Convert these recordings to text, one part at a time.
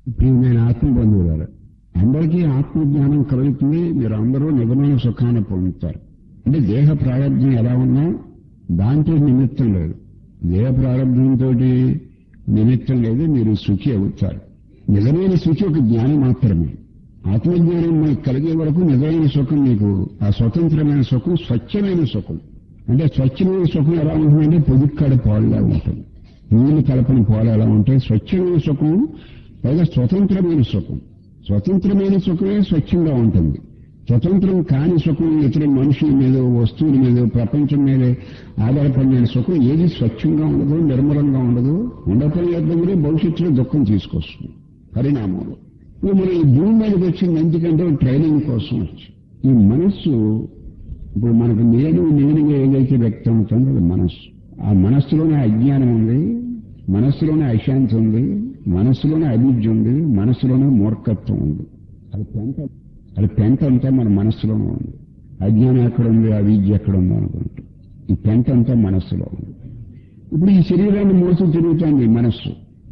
ప్రియమైన ఆత్మబంధువులారు అందరికీ ఆత్మజ్ఞానం కలుగుతుంది మీరు అందరూ నిజమైన సుఖాన్ని పొందుతారు అంటే దేహ ప్రారంభం ఎలా ఉన్నా దాంతో నిమిత్తం లేదు దేహ ప్రారంభంతో నిమిత్తం లేదు మీరు సుఖి అవుతారు నిజమైన సుఖి ఒక జ్ఞానం మాత్రమే ఆత్మజ్ఞానం మీకు కలిగే వరకు నిజమైన సుఖం మీకు ఆ స్వతంత్రమైన సుఖం స్వచ్ఛమైన సుఖం అంటే స్వచ్ఛమైన సుఖం ఎలా ఉంటుందంటే పొదుక్కడ పాలులా ఉంటుంది నీళ్లు కలపని పాలు ఎలా ఉంటాయి స్వచ్ఛమైన సుఖం పైగా స్వతంత్రమైన సుఖం స్వతంత్రమైన సుఖమే స్వచ్ఛంగా ఉంటుంది స్వతంత్రం కాని సుఖం ఇతర మనుషుల మీద వస్తువుల మీద ప్రపంచం మీద ఆధారపడిన సుఖం ఏది స్వచ్ఛంగా ఉండదు నిర్మలంగా ఉండదు ఉండటం దగ్గరే భవిష్యత్తులో దుఃఖం తీసుకొస్తుంది పరిణామంలో ఇప్పుడు మనం ఈ భూమి మీదకి వచ్చింది ఎందుకంటే ట్రైనింగ్ కోసం వచ్చి ఈ మనస్సు ఇప్పుడు మనకు నేను నేనుగా ఏదైతే వ్యక్తం అవుతుందో అది మనస్సు ఆ మనస్సులోనే అజ్ఞానం ఉంది మనస్సులోనే అశాంతి ఉంది మనస్సులోనే అభివృద్ధి ఉంది మనస్సులోనే మూర్ఖత్వం ఉంది అది పెంట అది పెంట అంతా మన మనస్సులోనే ఉంది అజ్ఞానం ఎక్కడ ఉంది అవిద్య ఎక్కడ ఉంది అనుకుంటూ ఈ పెంట అంతా మనస్సులో ఉంది ఇప్పుడు ఈ శరీరాన్ని మోసం తిరుగుతుంది ఈ మనస్సు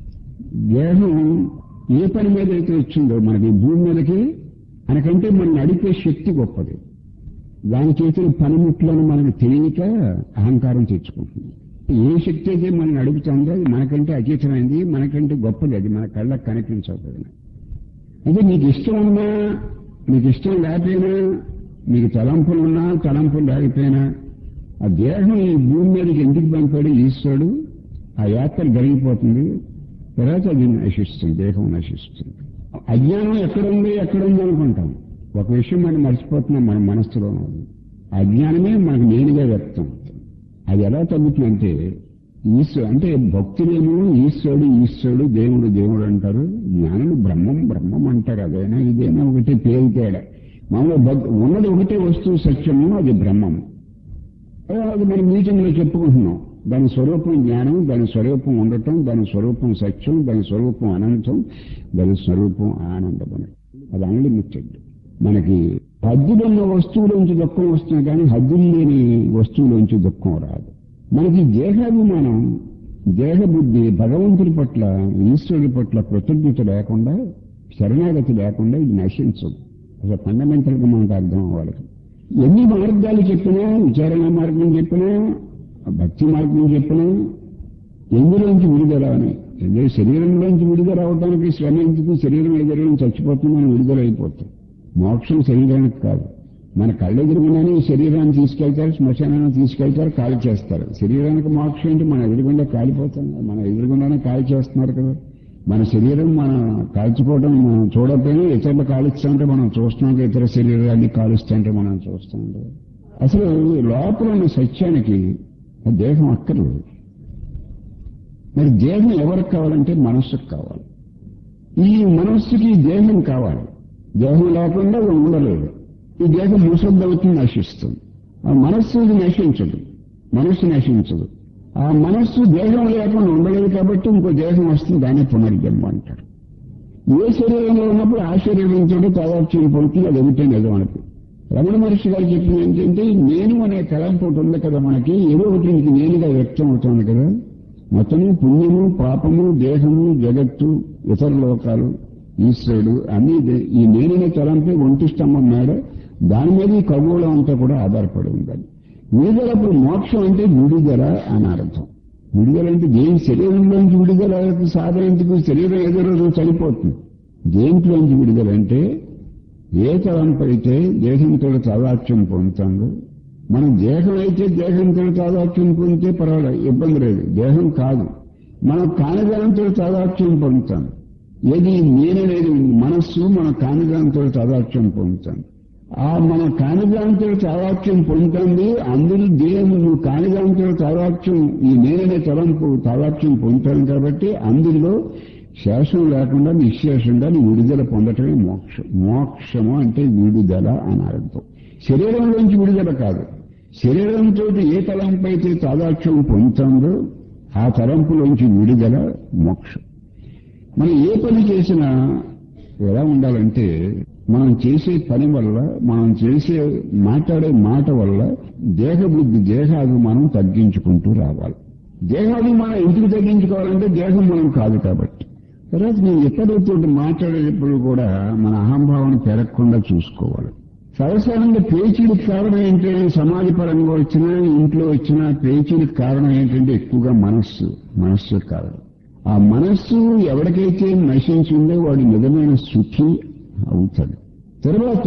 దేహం ఏ పని మీద అయితే వచ్చిందో మనకి ఈ భూమి మీదకి మనకంటే మనం నడిపే శక్తి గొప్పది దాని చేసిన పనిముట్లను మనకు తెలియక అహంకారం తెచ్చుకుంటుంది ఏ శక్తి అయితే మనం నడుపుతుందో అది మనకంటే అతీతమైంది మనకంటే గొప్పది అది మన కళ్ళకు కనిపించకపోయినా అంటే మీకు ఇష్టం ఉన్నా మీకు ఇష్టం లేకపోయినా మీకు తలంపులు ఉన్నా తలంపులు లేకపోయినా ఆ దేహం ఈ భూమి మీదకి ఎందుకు పంపాడు ఈశ్వరుడు ఆ యాత్ర జరిగిపోతుంది తర్వాత అది నశిస్తుంది దేహం నశిస్తుంది అజ్ఞానం ఎక్కడుంది ఎక్కడుంది అనుకుంటాం ఒక విషయం మనం మర్చిపోతున్నాం మన మనస్సులో ఉంది అజ్ఞానమే మనకు నేనుగా వ్యక్తం అవుతుంది అది ఎలా తగ్గుతుందంటే ఈశ్వరు అంటే భక్తులేమో ఈశ్వరుడు ఈశ్వరుడు దేవుడు దేవుడు అంటారు జ్ఞానులు బ్రహ్మం బ్రహ్మం అంటారు అదైనా ఇదైనా ఒకటే పేరు తేడా మామూలు భక్- ఉన్నది ఒకటే వస్తువు సత్యము అది బ్రహ్మం అది మనం మీటింగ్లో చెప్పుకుంటున్నాం దాని స్వరూపం జ్ఞానం దాని స్వరూపం ఉండటం దాని స్వరూపం సత్యం దాని స్వరూపం అనంతం దాని స్వరూపం ఆనందం అది అన్లిమిటెడ్ మనకి హద్దులున్న వస్తువులోంచి దుఃఖం వస్తుంది కానీ హద్దులు లేని వస్తువులోంచి దుఃఖం రాదు మనకి దేహాభిమానం దేహబుద్ధి భగవంతుడి పట్ల ఈశ్వరుడి పట్ల కృతజ్ఞత లేకుండా శరణాగతి లేకుండా ఇది నశించదు అసలు ఫండమెంటల్ గా మనకు అర్థం అవ్వాలి ఎన్ని మార్గాలు చెప్పినా విచారణ మార్గం చెప్పినా భక్తి మార్గం చెప్పినా ఎందులోంచి విడుదల అని ఏదో శరీరంలోంచి విడుదల అవడానికి శ్రమ ఎందుకు శరీరం ఎదురు చచ్చిపోతుందని విడుదల అయిపోతుంది మోక్షం శరీరానికి కాదు మన కళ్ళెదురుగుండానే ఈ శరీరాన్ని తీసుకెళ్తారు శ్మశానాన్ని తీసుకెళ్తారు కాలి చేస్తారు శరీరానికి మోక్షం ఏంటి మన ఎదురుగుండా కాలిపోతాం కదా. మన ఎదురుగుండానే కాలి చేస్తున్నారు కదా మన శరీరం మనం కాల్చుకోవడం మనం చూడకపోయినా ఇతరులు కాలుస్తుంటే మనం చూస్తున్నాం కదా, ఇతర శరీరాన్ని కాలుస్తుంటే మనం చూస్తాం కదా. అసలు లోపల ఉన్న సత్యానికి ఆ దేహం అక్కర్లేదు మరి దేహం ఎవరికి కావాలంటే మనస్సుకు కావాలి ఈ మనస్సుకి దేహం కావాలి దేహం లేకుండా అది ఉండలేదు ఈ దేహం ముసద్దవుతుంది నశిస్తుంది ఆ మనస్సు ఇది నశించదు మనస్సు నశించదు ఆ మనస్సు దేహం లేకుండా ఉండలేదు కాబట్టి ఇంకో దేహం వస్తుంది దాన్ని పునర్జన్మ అంటారు ఏ శరీరంలో ఉన్నప్పుడు ఆ శరీరంతో తాదాత్యం పొందుతుంది అది ఒకటే నిజం అనుకో రమణ మహర్షి గారు చెప్పింది ఏంటంటే నేను అనే తలంపు ఒకటి ఉంది కదా మనకి ఏదో ఒకటి నీకు నేనుగా వ్యక్తం అవుతుంది కదా మొత్తము పుణ్యము పాపము దేహము జగత్తు ఇతర లోకాలు ఈశ్వరుడు అన్ని దే- ఈ నేననే తలంపే ఒంటి స్తంభం మేడ దాని మీద ఈ ఖగోళం అంతా కూడా ఆధారపడి ఉందని విడుదలప్పుడు మోక్షం అంటే విడుదల అని అర్థం విడుదల అంటే దేని శరీరంలోంచి విడుదల సాధన ఎందుకు శరీరం ఏదో రోజు చనిపోతుంది దేంట్లోంచి విడుదల అంటే ఏ తలంపు అయితే దేహంతో తాదాత్యం పొందుతుందో మనం దేహం అయితే దేహంతో తాదాత్యం పొందితే పర్వాలేదు ఇబ్బంది లేదు దేహం కాదు మనం కానిదానంతో తాదాత్యం పొందుతాం ఏది నేననేది మనస్సు మన కానిదానంతో తాదాత్యం పొందుతాం ఆ మన కానిదానంతో తాదాత్యం పొందుతుంది అందులో దేహం నువ్వు కానిదానంతో తాదాత్యం ఈ నేననే తలంపు తాదాత్యం పొందుతాను కాబట్టి అందులో శేషం లేకుండా నిశ్శేషంగా నీ విడుదల పొందటమే మోక్షం మోక్షము అంటే విడుదల అని అర్థం శరీరంలోంచి విడుదల కాదు శరీరంతో ఏ తలంపు అయితే తాదాత్యం పొందుతుందో ఆ తలంపులోంచి విడుదల మోక్షం మనం ఏ పని చేసినా ఎలా ఉండాలంటే మనం చేసే పని వల్ల మనం చేసే మాట్లాడే మాట వల్ల దేహబుద్ధి దేహాభిమానం తగ్గించుకుంటూ రావాలి దేహాభిమానం ఎందుకు తగ్గించుకోవాలంటే దేహం మనం కాదు కాబట్టి తర్వాత నేను ఇతరులతో మాట్లాడేటప్పుడు కూడా మన అహంభావాన్ని పెరగకుండా చూసుకోవాలి సర్వసాధారణంగా పేచీలకు కారణం ఏంటంటే సమాజపరంగా వచ్చినా ఇంట్లో వచ్చినా పేచీలకు కారణం ఏంటంటే ఎక్కువగా మనస్సు మనస్సు కారణం ఆ మనస్సు ఎవరికైతే నశించిందో వాడు నిజమైన సుఖి అవుతాడు తర్వాత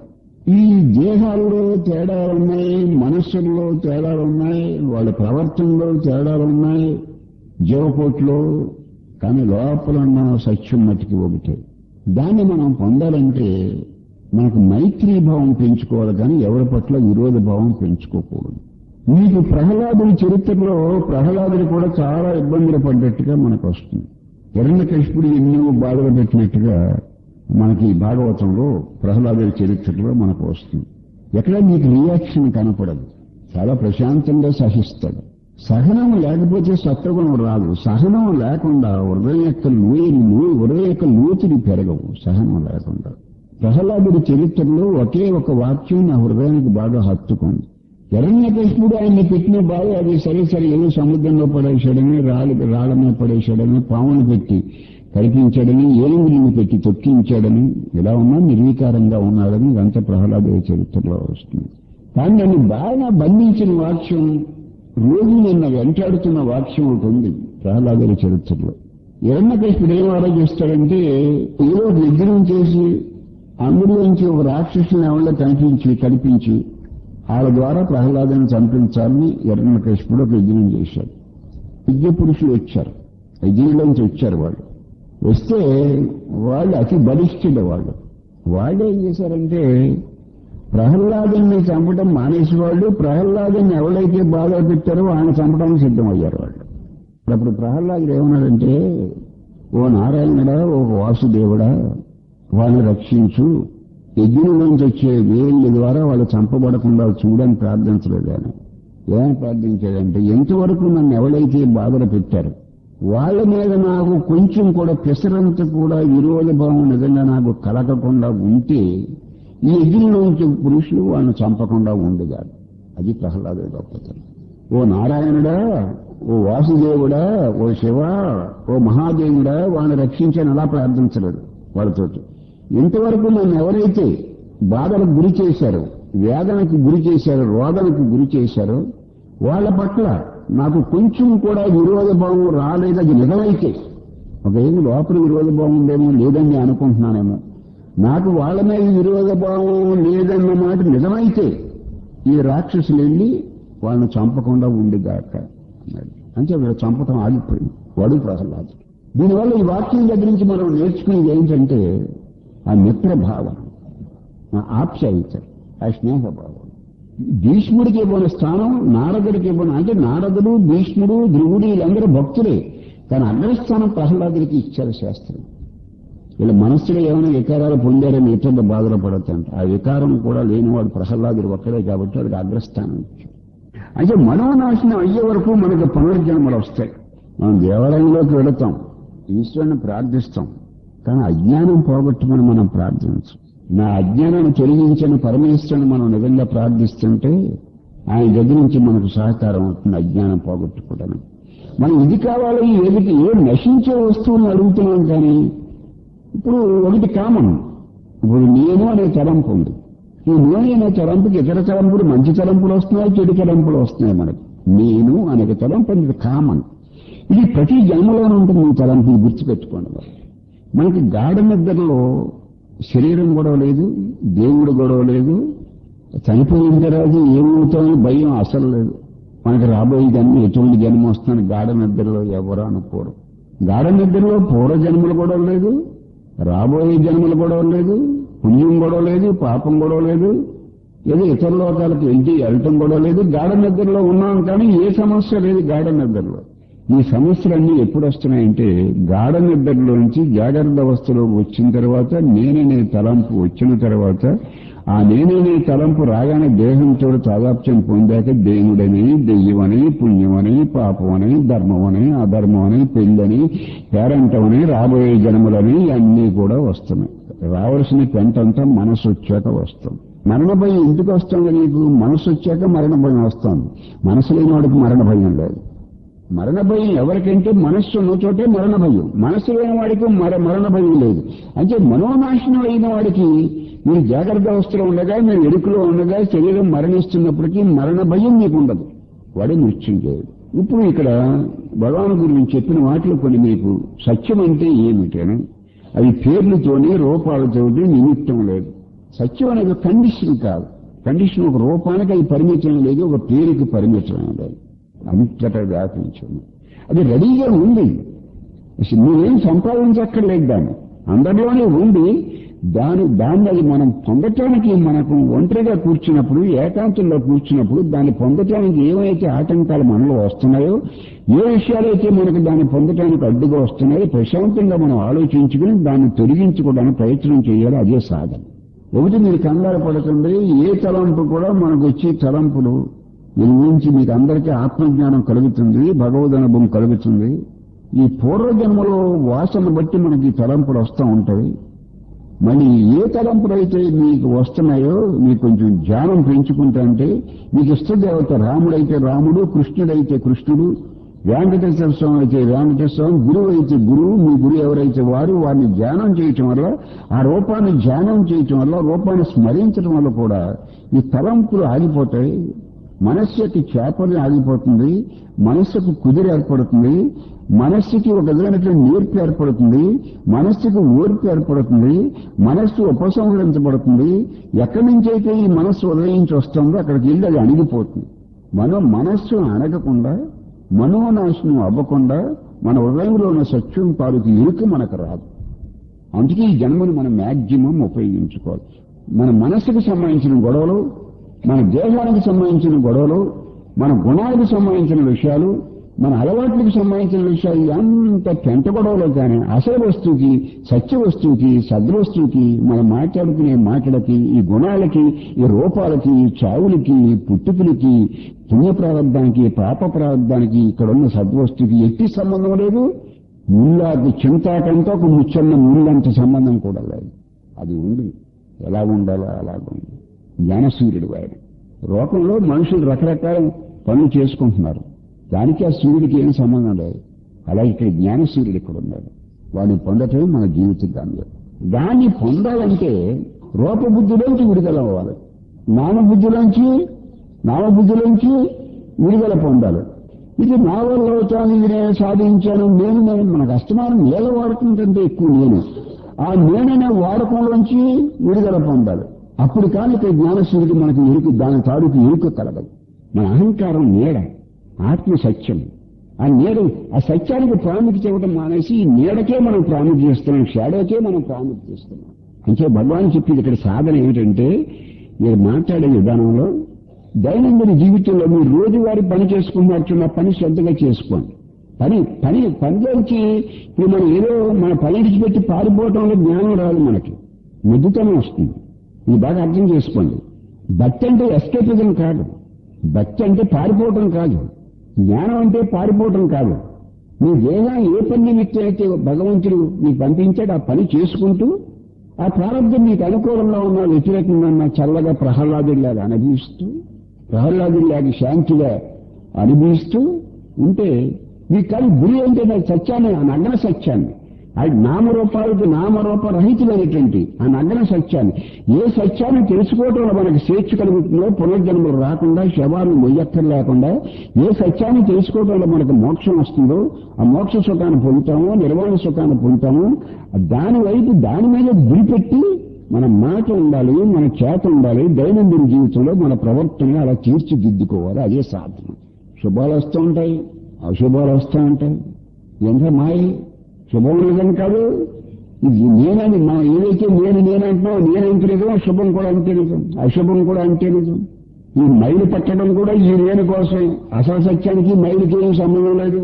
ఈ దేహాల్లో తేడాలు ఉన్నాయి మనస్సుల్లో తేడాలు ఉన్నాయి వాళ్ళ ప్రవర్తనలో తేడాలు ఉన్నాయి జీవకోట్లో కానీ లోపల ఉన్న సత్యం మట్టికి ఒకటే దాన్ని మనం పొందాలంటే మనకు మైత్రీ భావం పెంచుకోవాలి కానీ ఎవరి పట్ల విరోధ భావం పెంచుకోకూడదు మీకు ప్రహ్లాదుని చరిత్రలో ప్రహ్లాదుడు కూడా చాలా ఇబ్బందులు పడ్డట్టుగా మనకు వస్తుంది హిరణ్యకశిపుడు ఎన్నో బాధలు పెట్టినట్టుగా మనకి భాగవతంలో ప్రహ్లాదుడి చరిత్రలో మనకు వస్తుంది ఎక్కడ మీకు రియాక్షన్ కనపడదు చాలా ప్రశాంతంగా సహిస్తాడు సహనం లేకపోతే సత్వగుణం రాదు సహనం లేకుండా హృదయం యొక్క లోయని లో- హృదయం యొక్క లోతుని పెరగవు సహనం లేకుండా ప్రహ్లాదుడి చరిత్రలో ఒకే ఒక వాక్యం నా హృదయానికి బాగా హత్తుకుంది హిరణ్యకృష్ణుడు ఆయన్ని పెట్టిన బాధ అది సరే సరే ఏదో సముద్రంలో పడేశాడని రాళ్ళు రాళ్ళ మీద పడేశాడని పాములు పెట్టి కల్పించాడని ఏనుగులను పెట్టి తొక్కించాడని ఇలా ఉన్నా నిర్వీకారంగా ఉన్నాడని ఇదంతా ప్రహ్లాదుడి చరిత్రలో వస్తుంది కానీ నన్ను బాగా బంధించిన వాక్యం రోజు నిన్న వెంటాడుతున్న వాక్యం ఒకటి ఉంది ప్రహ్లాదుడి చరిత్రలో హిరణ్యకృష్ణుడు ఏం ఆలోచిస్తాడంటే ఏదో ఒక విగ్రహం చేసి అందులోంచి ఒక రాక్షసుని ఎవరో కనిపించి కల్పించి వాళ్ళ ద్వారా ప్రహ్లాదాన్ని చంపించాలని హిరణ్యకృష్ణుడు ఒక యజ్ఞం చేశాడు విద్య పురుషులు వచ్చారు యజ్ఞంలోంచి వచ్చారు వాళ్ళు వస్తే వాళ్ళు అతి బలిష్ఠుడు వాళ్ళు వాళ్ళు ఏం చేశారంటే ప్రహ్లాదుని చంపడం మానేసి వాళ్ళు ప్రహ్లాదుని ఎవరైతే బాధ పెట్టారో ఆయన చంపడానికి సిద్ధమయ్యారు వాళ్ళు అప్పుడు ప్రహ్లాదుడు ఏమన్నాడంటే ఓ నారాయణుడా ఓ వాసుదేవుడా వాళ్ళని రక్షించు యజ్ఞంలోంచి వచ్చే వేళ్ళ ద్వారా వాళ్ళు చంపబడకుండా చూడని ప్రార్థించలేదు ఆయన ఏమని ప్రార్థించాడంటే ఎంతవరకు నన్ను ఎవరైతే బాధలు పెట్టారు వాళ్ళ మీద నాకు కొంచెం కూడా పిసరంత కూడా విరోధ భావం నిజంగా నాకు కలగకుండా ఉంటే ఈ యజ్ఞంలోంచి పురుషులు వాళ్ళని చంపకుండా ఉండేదాడు అది ప్రహ్లాద గొప్పతనం ఓ నారాయణుడా ఓ వాసుదేవుడా ఓ శివ ఓ మహాదేవుడా వాళ్ళని రక్షించని అలా ప్రార్థించలేదు వాళ్ళతోటి ఇంతవరకు నన్ను ఎవరైతే బాధలకు గురి చేశారో వేదనకు గురి చేశారో రోదనకు గురి చేశారో వాళ్ళ పట్ల నాకు కొంచెం కూడా విరోధ భావం రాలేదు అది నిజమైతే ఒక ఏమి లోపల విరోధ భావం ఉందేమో లేదని నేను అనుకుంటున్నానేమో నాకు వాళ్ళ మీద విరోధ భావం లేదన్న మాట నిజమైతే ఈ రాక్షసులు వెళ్ళి వాళ్ళని చంపకుండా ఉండిగాక అన్నాడు అంటే వీళ్ళు చంపటం ఆగిపోయింది వాడు ప్రహ్లాదు దీనివల్ల ఈ వాక్యం దగ్గర నుంచి మనం నేర్చుకునేది ఏంటంటే ఆ మిత్ర భావం ఆ ఆప్యాయత ఆ స్నేహ భావం భీష్ముడికి ఇవ్వని స్థానం నారదుడికి ఇవ్వని అంటే నారదుడు భీష్ముడు ధ్రువుడు వీళ్ళందరూ భక్తులే కానీ అగ్రస్థానం ప్రహ్లాదుడికి ఇచ్చారు శాస్త్రం వీళ్ళ మనస్సులో ఏమైనా వికారాలు పొందారని ఇతరులు బాధలు పడతాంట ఆ వికారం కూడా లేనివాడు ప్రహ్లాదుడు ఒక్కడే కాబట్టి వాడికి అగ్రస్థానం ఇచ్చాడు అంటే మనోనాశనం అయ్యే వరకు మనకు పునర్జన్మలు వస్తాయి మనం దేవాలయంలోకి వెళతాం ఈశ్వరుని ప్రార్థిస్తాం కానీ అజ్ఞానం పోగొట్టుమని మనం ప్రార్థించం నా అజ్ఞానాన్ని తొలగించని పరమేశ్వరుని మనం నిజంగా ప్రార్థిస్తుంటే ఆయన దగ్గర నుంచి మనకు సహకారం అవుతుంది అజ్ఞానం పోగొట్టుకోవడానికి మనం ఇది కావాలి ఏది ఏ నశించే వస్తువులను అడుగుతున్నాం కానీ ఇప్పుడు ఒకటి కామన్ ఇప్పుడు నేను అనే తలంపు ఉంది ఈ నేను అనే తలంపుకి ఇతర తలంపులు మంచి తలంపులు వస్తున్నాయి చెడు తలంపులు వస్తున్నాయి మనకి నేను అనే తలంపు అనేది కామన్ ఇది ప్రతి జన్మలోనే ఉంటుంది ఈ తలంపు ఇది గుర్తుపెట్టుకోండి మరి. మనకి గాఢ నిద్రలో శరీరం గొడవ లేదు దేవుడు గొడవ లేదు చనిపోయిన తర్వాత ఏమవుతామని భయం అసలు లేదు మనకి రాబోయే జన్మ ఎటువంటి జన్మ వస్తుందని గాఢ నిద్రలో ఎవరు అనుకోరు గాఢ నిద్రలో పూర్వ జన్మలు గొడవ లేదు రాబోయే జన్మలు గొడవ లేదు పుణ్యం గొడవ లేదు పాపం గొడవ లేదు ఏదో ఇతర లోకాలకు వెళ్తే వెళ్ళటం గొడవ లేదు గాఢ నిద్రలో ఉన్నాం కానీ ఏ సమస్య లేదు గాఢ నిద్రలో ఈ సమస్యలన్నీ ఎప్పుడు వస్తున్నాయంటే గాఢ నిద్రలోంచి జాగ్రత్త అవస్థలో వచ్చిన తర్వాత నేననే తలంపు వచ్చిన తర్వాత ఆ నేననే తలంపు రాగానే దేహంతో తాదాప్యం పొందాక దేవుడని దెయ్యమని పుణ్యమని పాపమని ధర్మమని అధర్మమని పెళ్ళని పేరంటమని రాబోయే జన్మలని అన్నీ కూడా వస్తున్నాయి రావాల్సిన పెంటంతా మనసు వచ్చాక వస్తుంది మరణ భయం ఎందుకు వస్తుంది నీకు మనసు వచ్చాక మరణ భయం వస్తుంది మనసు లేని వాడికి మరణ భయం లేదు మరణ భయం ఎవరికంటే మనస్సు ఉన్న చోటే మరణ భయం మనస్సు లేని వాడికి మర మరణ భయం లేదు అంటే మనోనాశనం అయిన వాడికి మీరు జాగ్రత్త అవస్థలో ఉండగా మీరు ఎరుకులో ఉండగా శరీరం మరణిస్తున్నప్పటికీ మరణ భయం మీకు ఉండదు వాడే మృత్యుంజయుడు ఇప్పుడు ఇక్కడ భగవాన్ గురించి చెప్పిన వాటిలో కొన్ని మీకు సత్యం అంటే ఏమిటని అవి పేర్లతోని రూపాలతోటి నిమిత్తం లేదు సత్యం అనేది కండిషన్ కాదు కండిషన్ ఒక రూపానికి అది పరిమితం లేదు ఒక పేరుకి పరిమితం లేదు అంతటా వ్యాపించింది అది రెడీగా ఉంది అసలు మీరేం సంపాదించక్కర్లేదు దాన్ని అందరిలోనే ఉంది దాని దాన్ని అది మనం పొందటానికి మనకు ఒంటరిగా కూర్చున్నప్పుడు ఏకాంతంలో కూర్చున్నప్పుడు దాన్ని పొందటానికి ఏవైతే ఆటంకాలు మనలో వస్తున్నాయో ఏ విషయాలైతే మనకు దాన్ని పొందటానికి అడ్డుగా వస్తున్నాయో ప్రశాంతంగా మనం ఆలోచించుకుని దాన్ని తొలగించుకోవడానికి ప్రయత్నం చేయాలి అదే సాధన ఒకటి మీరు కంగారు పడకండి ఏ తలంపు కూడా మనకు వచ్చి తలంపులు దీని గురించి మీకు అందరికీ ఆత్మజ్ఞానం కలుగుతుంది భగవద్ అనుభవం కలుగుతుంది ఈ పూర్వజన్మలో వాసన బట్టి మనకి ఈ తలంపులు వస్తూ ఉంటాయి మళ్ళీ ఏ తలంపులు అయితే మీకు వస్తున్నాయో మీకు కొంచెం జ్ఞానం పెంచుకుంటే మీకు ఇష్టదేవత రాముడైతే రాముడు కృష్ణుడైతే కృష్ణుడు వెంకటేశ్వర స్వామి అయితే వెంకటేశ్వర స్వామి గురువు అయితే గురువు మీ గురువు ఎవరైతే వారు వారిని ధ్యానం చేయటం వల్ల ఆ రూపాన్ని ధ్యానం చేయటం వల్ల రూపాన్ని స్మరించడం వల్ల కూడా ఈ తలంపులు ఆగిపోతాయి మనస్సు యొక్క చేపలు ఆగిపోతుంది మనస్సుకు కుదిరి ఏర్పడుతుంది మనస్సుకి ఒక విధమైనటువంటి నేర్పు ఏర్పడుతుంది మనస్సుకు ఓర్పు ఏర్పడుతుంది మనస్సు ఉపసంహరించబడుతుంది ఎక్కడి నుంచి అయితే ఈ మనస్సు ఉదయించి వస్తుందో అక్కడికి వెళ్ళి అది అణిగిపోతుంది మనం మనస్సు అణగకుండా మనోనాశనం అవ్వకుండా మన హృదయంలో ఉన్న సత్యం తాలూకు ఇరుకు మనకు రాదు అందుకే ఈ జన్మను మనం మ్యాక్సిమం ఉపయోగించుకోవాలి మన మనస్సుకు సంబంధించిన గొడవలు మన దేహానికి సంబంధించిన గొడవలు మన గుణాలకు సంబంధించిన విషయాలు మన అలవాట్లకు సంబంధించిన విషయాలు ఎంత పెంట గొడవలు కానీ అసలు వస్తువుకి సత్య వస్తువుకి సద్వస్తువుకి మనం మాట్లాడుకునే మాటలకి ఈ గుణాలకి ఈ రూపాలకి ఈ చావులకి ఈ పుట్టుకులకి పుణ్య ప్రారంధానికి పాప ప్రారంధానికి ఇక్కడ ఉన్న సద్వస్తుకి ఎట్టి సంబంధం లేదు ముళ్ళాకి చింతాకంతో ఒక ముచ్చన్న ముళ్ళంత సంబంధం కూడా లేదు అది ఉంది ఎలా ఉండాలో అలాగ ఉంది జ్ఞానసూర్యుడు ఆయన లోకంలో మనుషులు రకరకాల పనులు చేసుకుంటున్నారు దానికి ఆ సూర్యుడికి ఏం సంబంధం లేదు అలాగే ఇక్కడ జ్ఞానసూర్యుడు ఇక్కడ ఉన్నాడు వాడిని పొందటమే మన జీవిత గమ్యం దాన్ని పొందాలంటే రూపబుద్ధిలోంచి విడుదల అవ్వాలి నామబుద్ధిలోంచి నామబుద్ధిలోంచి విడుదల పొందాలి ఇది నా వల్ల అవుతాను ఇది నేను సాధించాను నేను నేను మనకు అస్తమానం నేల వాడకం కంటే ఎక్కువ నేను ఆ నేననే వాడకంలోంచి విడుదల పొందాలి అప్పుడు కానీ ఇక్కడ జ్ఞానసూర్యుడు మనకు ఇరుకు దాని తాడుకు ఇరుకు కలగదు మన అహంకారం నీడ ఆత్మ సత్యం ఆ నీడ ఆ సత్యానికి ప్రాముఖ్యత ఇవ్వడం మానేసి ఈ నీడకే మనం ప్రాముఖ్యత ఇస్తున్నాం షాడోకే మనం ప్రాముఖ్యత ఇస్తున్నాం అంటే భగవాన్ చెప్పింది ఇక్కడ సాధన ఏమిటంటే మీరు మాట్లాడే విధానంలో దైనందిన జీవితంలో మీరు రోజువారీ పని చేసుకున్నట్టున్న పని శ్రద్ధగా చేసుకోండి పని పని పనిలోంచి ఇప్పుడు మనం ఏదో మన పని విడిచిపెట్టి పారిపోవటంలో జ్ఞానం రాదు మనకి ముద్దుతనం వస్తుంది ఇది బాగా అర్థం చేసుకోండి భక్తి అంటే ఎస్కేపిజం కాదు భక్తి అంటే పారిపోవటం కాదు జ్ఞానం అంటే పారిపోవటం కాదు నీ దేహం ఏ పని నిమిత్తం అయితే భగవంతుడు నీకు పంపించాడు ఆ పని చేసుకుంటూ ఆ ప్రారంభం నీకు అనుకూలంగా ఉన్న వ్యతిరేకంగా ఉన్న చల్లగా ప్రహ్లాదుడిలాగా అనుభవిస్తూ ప్రహ్లాదుడిలాగా శాంతిగా అనుభవిస్తూ ఉంటే నీకు కానీ గురి అంటే నాకు సత్యాన్ని ఆ నగ్న సత్యాన్ని అది నామరూపాలకు నామరూప రహితులైనటువంటి ఆ నగ్న సత్యాన్ని ఏ సత్యాన్ని తెలుసుకోవటం వల్ల మనకు స్వేచ్ఛ కలుగుతుందో పునర్జన్మలు రాకుండా శవాన్ని మొయ్యక్కర్ లేకుండా ఏ సత్యాన్ని తెలుసుకోవటం వల్ల మనకు మోక్షం వస్తుందో ఆ మోక్ష సుఖాన్ని పొందుతామో నిర్వాణ సుఖాన్ని పొందుతామో దాని వైపు దాని మీద గురిపెట్టి మన మాట ఉండాలి మన చేత ఉండాలి దైనందిన జీవితంలో మన ప్రవర్తన అలా తీర్చిదిద్దుకోవాలి అదే సాధన శుభాలు వస్తూ ఉంటాయి అశుభాలు వస్తూ ఉంటాయి ఎంత మాయ శుభం లేదని కాదు ఇది నేనని మా ఏదైతే నేను నేనంటున్నావు నేనంత నిజం శుభం కూడా అంతే నిజం అశుభం కూడా అంతే నిజం ఈ మైలు పట్టడం కూడా ఈ నేను కోసం అసలు సత్యానికి మైలుకి ఏం సంబంధం లేదు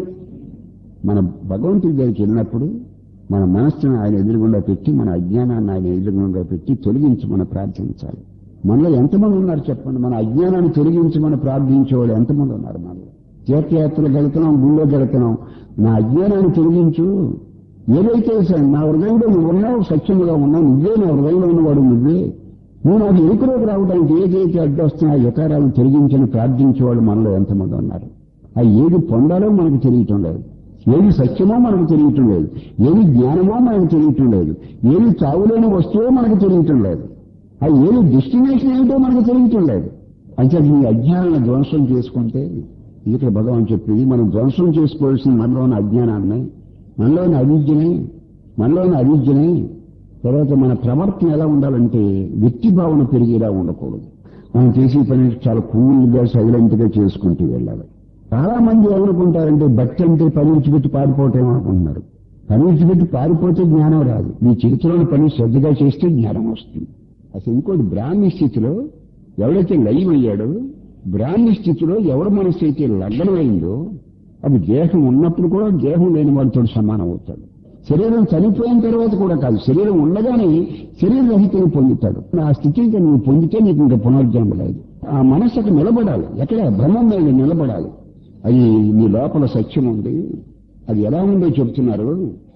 మన భగవంతుడి దగ్గరికి వెళ్ళినప్పుడు మన మనస్సును ఆయన ఎదురుగుండా పెట్టి మన అజ్ఞానాన్ని ఆయన ఎదురుగుండా పెట్టి తొలగించి మనం ప్రార్థించాలి మనలో ఎంతమంది ఉన్నారు చెప్పండి మన అజ్ఞానాన్ని తొలగించి మనం ప్రార్థించేవాళ్ళు ఎంతమంది ఉన్నారు మనలో తీర్థయాత్రలు వెళుతున్నాం గుళ్ళో వెళుతున్నాం నా అజ్ఞానాన్ని తొలగించు ఏదైతే సరే నా హృదయంలో నువ్వు ఉన్నావు సత్యముగా ఉన్నావు నువ్వే నా హృదయంలో ఉన్నవాడు నువ్వే నువ్వు నాకు ఎరుకులోకి రావడానికి ఏదైతే అడ్డు వస్తున్నా ఆ యకారాలను తొలగించని ప్రార్థించేవాళ్ళు మనలో ఎంతమంది ఉన్నారు ఆ ఏది పొందాలో మనకు తెలియటం లేదు ఏది సత్యమో మనకు తెలియటం లేదు ఏది జ్ఞానమో మనకు తెలియటం లేదు ఏది చావులేని వస్తువో మనకు తెలియటం లేదు ఆ ఏది డెస్టినేషన్ ఏమిటో మనకు తెలియటం లేదు అంటే మీ అజ్ఞానాన్ని ధ్వంసం చేసుకుంటే ఇక్కడ భగవాన్ చెప్పింది మనం ధ్వంసం చేసుకోవాల్సిన మనలోని అజ్ఞానాన్ని మనలోని అవిద్యని మనలోని అవిద్యని తర్వాత మన ప్రవర్తన ఎలా ఉండాలంటే వ్యక్తి భావన పెరిగేలా ఉండకూడదు మనం చేసే పని చాలా కూల్గా సైలెంట్ గా చేసుకుంటూ వెళ్ళాలి చాలా మంది ఏమనుకుంటారంటే భక్తి అంటే పని విడిచిపెట్టి పారిపోవటం అనుకుంటున్నారు పని విడిచిపెట్టి పారిపోతే జ్ఞానం రాదు మీ చేతిలోని పని శ్రద్ధగా చేస్తే జ్ఞానం వస్తుంది అసలు ఇంకోటి బ్రాహ్మీ స్థితిలో ఎవడైతే లైవ్ అయ్యాడో బ్రాహ్మీ స్థితిలో ఎవరి మనసు అయితే లగ్నమైందో అది దేహం ఉన్నప్పుడు కూడా దేహం లేని వాడితో సమానం అవుతాడు శరీరం చనిపోయిన తర్వాత కూడా కాదు శరీరం ఉండగానే శరీర రహితని పొందుతాడు ఆ స్థితి ఇంకా నువ్వు పొందితే నీకు ఇంకా పునర్జన్మ లేదు ఆ మనస్సు అక్కడ నిలబడాలి ఎక్కడ బ్రహ్మం మీద నిలబడాలి అది నీ లోపల సత్యం ఉంది అది ఎలా ఉందో చెప్తున్నారు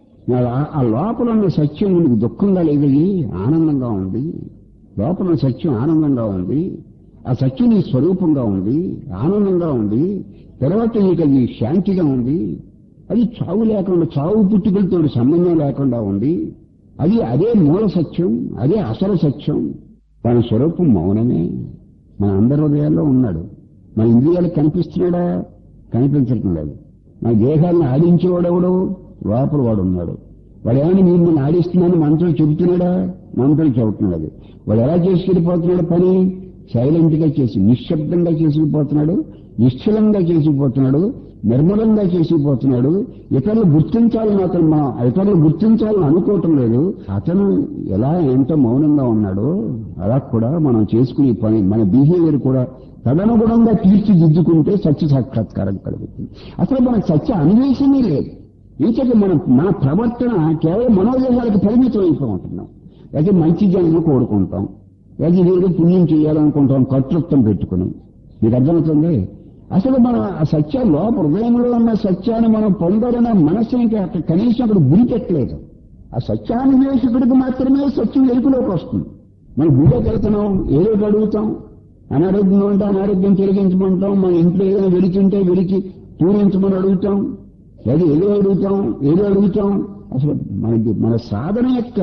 ఆ- ఆ లోపల ఉన్న సత్యం నీకు దుఃఖంగా లేదు అది ఆనందంగా ఉంది లోపల ఉన్న సత్యం ఆనందంగా ఉంది ఆ సత్యం నీ స్వరూపంగా ఉంది ఆనందంగా ఉంది తర్వాత నీకు అది శాంతిగా ఉంది అది చావు లేకుండా చావు పుట్టుకలతో సంబంధం లేకుండా ఉంది అది అదే మూల సత్యం అదే అసలు సత్యం దాని స్వరూపం మౌనమే మన అందరి హృదయాల్లో ఉన్నాడు మన ఇంద్రియాలకు కనిపిస్తున్నాడా కనిపించటం లేదు మన దేహాన్ని ఆడించేవాడెవడు లోపల వాడు ఉన్నాడు వాడు ఏమైనా మీరు నేను ఆడిస్తున్నాను మనసులో చెబుతున్నాడా మనసులో చెబుతున్నాడు వాడు ఎలా చేసుకెళ్ళిపోతున్నాడు పని సైలెంట్ గా చేసి నిశ్శబ్దంగా చేసుకుపోతున్నాడు నిశ్చలంగా చేసుకుపోతున్నాడు నిర్మలంగా చేసుకుపోతున్నాడు ఇతరులు గుర్తించాలని అతను మా ఇతరులు గుర్తించాలని అనుకోవటం లేదు అతను ఎలా ఎంత మౌనంగా ఉన్నాడో అలా కూడా మనం చేసుకునే పని మన బిహేవియర్ కూడా తదనుగుణంగా తీర్చిదిద్దుకుంటే సత్య సాక్షాత్కారం కలుగుతుంది అసలు మనకు సత్య అన్వేషణే లేదు ఇంకొక మన మన ప్రవర్తన కేవలం మనోదేహాలకు పరిమితం అయిపోతుంటున్నాం అయితే మంచి జన్మ కోరుకుంటాం అయితే ఏదో పుణ్యం చేయాలనుకుంటాం కర్తృత్వం పెట్టుకుని మీకు అర్థమవుతుంది అసలు మనం ఆ సత్య లోప హృదయంలో ఉన్న సత్యాన్ని మనం పొందాలన్న మనస్సునికి అక్కడ కనీసం అక్కడ గురి పెట్టలేదు ఆ సత్యాన్వేషకుడికి మాత్రమే సత్యం వెలుగులోకి వస్తుంది మనం గుడిలోకి వెళ్తున్నాం ఏదో ఒకటి అడుగుతాం అనారోగ్యం ఉంటే అనారోగ్యం తొలగించమంటాం మన ఇంట్లో ఏదైనా వెలిచింటే వెలికి పూరించమని అడుగుతాం లేదా ఏదో అడుగుతాం ఏదో అడుగుతాం అసలు మనకి మన సాధన యొక్క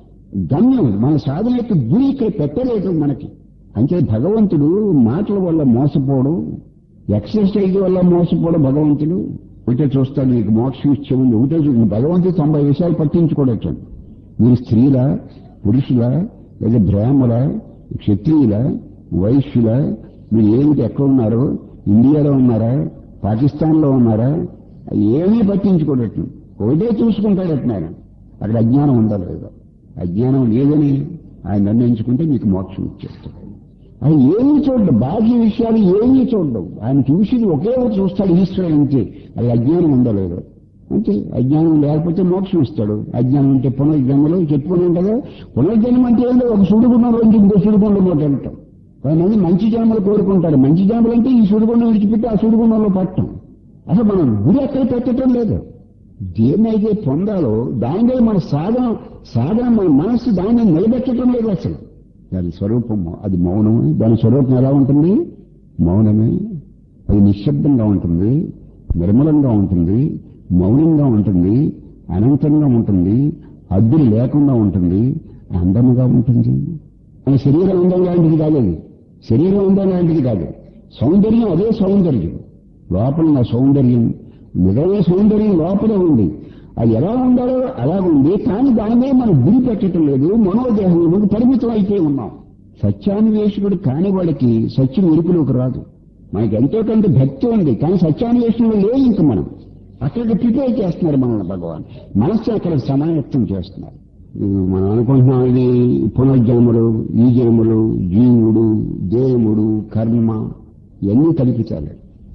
గమ్యం మన సాధన యొక్క గురి ఇక్కడ పెట్టలేదు మనకి అంటే భగవంతుడు మాటల వల్ల మోసపోవడం ఎక్సర్సైజ్ వల్ల మోసపోవడం భగవంతుడు ఒకటే చూస్తాడు నీకు మోక్షం ఇచ్చే ఉంది ఒకటే చూ భగవంతుడు తొంభై విషయాలు పట్టించుకోవచ్చు మీరు స్త్రీల పురుషుల లేదా బ్రాహ్మల క్షత్రియుల వైశ్యుల మీరు ఏమిటి ఎక్కడ ఉన్నారు ఇండియాలో ఉన్నారా పాకిస్తాన్లో ఉన్నారా ఏమీ పట్టించుకోడట్టు ఒకటే చూసుకుంటాడట్టు అక్కడ అజ్ఞానం ఉందా లేదా అజ్ఞానం లేదని ఆయన నిర్ణయించుకుంటే మీకు మోక్షం ఇచ్చేస్తాడు ఆయన ఏమీ చూడడు బాహ్య విషయాలు ఏమీ చూడడం ఆయన చూసి ఒకే ఒకటి చూస్తాడు ఈశ్వరుడు అంతే అది అజ్ఞానం ఉందా లేదా అంతే అజ్ఞానం లేకపోతే మోక్షం ఇస్తాడు అజ్ఞానం అంటే పునర్జన్మలో చెప్పుకున్నాం కదా పునర్జన్మ అంటే ఏంటో ఒక సుడిగుండం రోజు ఇంకో సుడిగుండం ఒకటి వెళ్తాం కొంతమంది మంచి జన్మలు కోరుకుంటారు మంచి జన్మలు అంటే ఈ సుడిగుండం విడిచిపెట్టి ఆ సుడిగుండంలో పట్టం అసలు మనం గురి ఎక్కడ పెట్టడం లేదు దేన్నైతే పొందాలో దాని మీద మన సాధన సాధన మన మనస్సు దాన్ని నిలబెట్టడం లేదు అసలు దాని స్వరూపం అది మౌనమే దాని స్వరూపం ఎలా ఉంటుంది మౌనమే అది నిశ్శబ్దంగా ఉంటుంది నిర్మలంగా ఉంటుంది మౌనంగా ఉంటుంది అనంతంగా ఉంటుంది అద్దులు లేకుండా ఉంటుంది అందంగా ఉంటుంది మన శరీరం అందం లాంటిది కాదు అది శరీరం అందం లాంటిది కాదు సౌందర్యం అదే సౌందర్యం లోపల నా సౌందర్యం నిజమైన సౌందర్యం లోపల ఉంది అది ఎలా ఉండాలో అలా ఉంది కానీ దాని మీద మనం గురి పెట్టడం లేదు మనోదేహం పరిమితం అయిపోయి ఉన్నాం సత్యాన్వేషకుడు కాని వాడికి సత్యం ఎరుపులోకి రాదు మనకి ఎంతో కొంత భక్తి ఉంది కానీ సత్యాన్వేషణలో లేదు ఇంక మనం అక్కడికి ప్రిపేర్ చేస్తున్నారు మనల్ని భగవాన్ మనస్సు అక్కడ సమాయత్తం చేస్తున్నారు ఇది మనం అనుకుంటున్నాం ఇది పునర్జన్మలు ఈ జన్మలు జీవుడు దేవుడు కర్మ ఇవన్నీ కల్పించాలి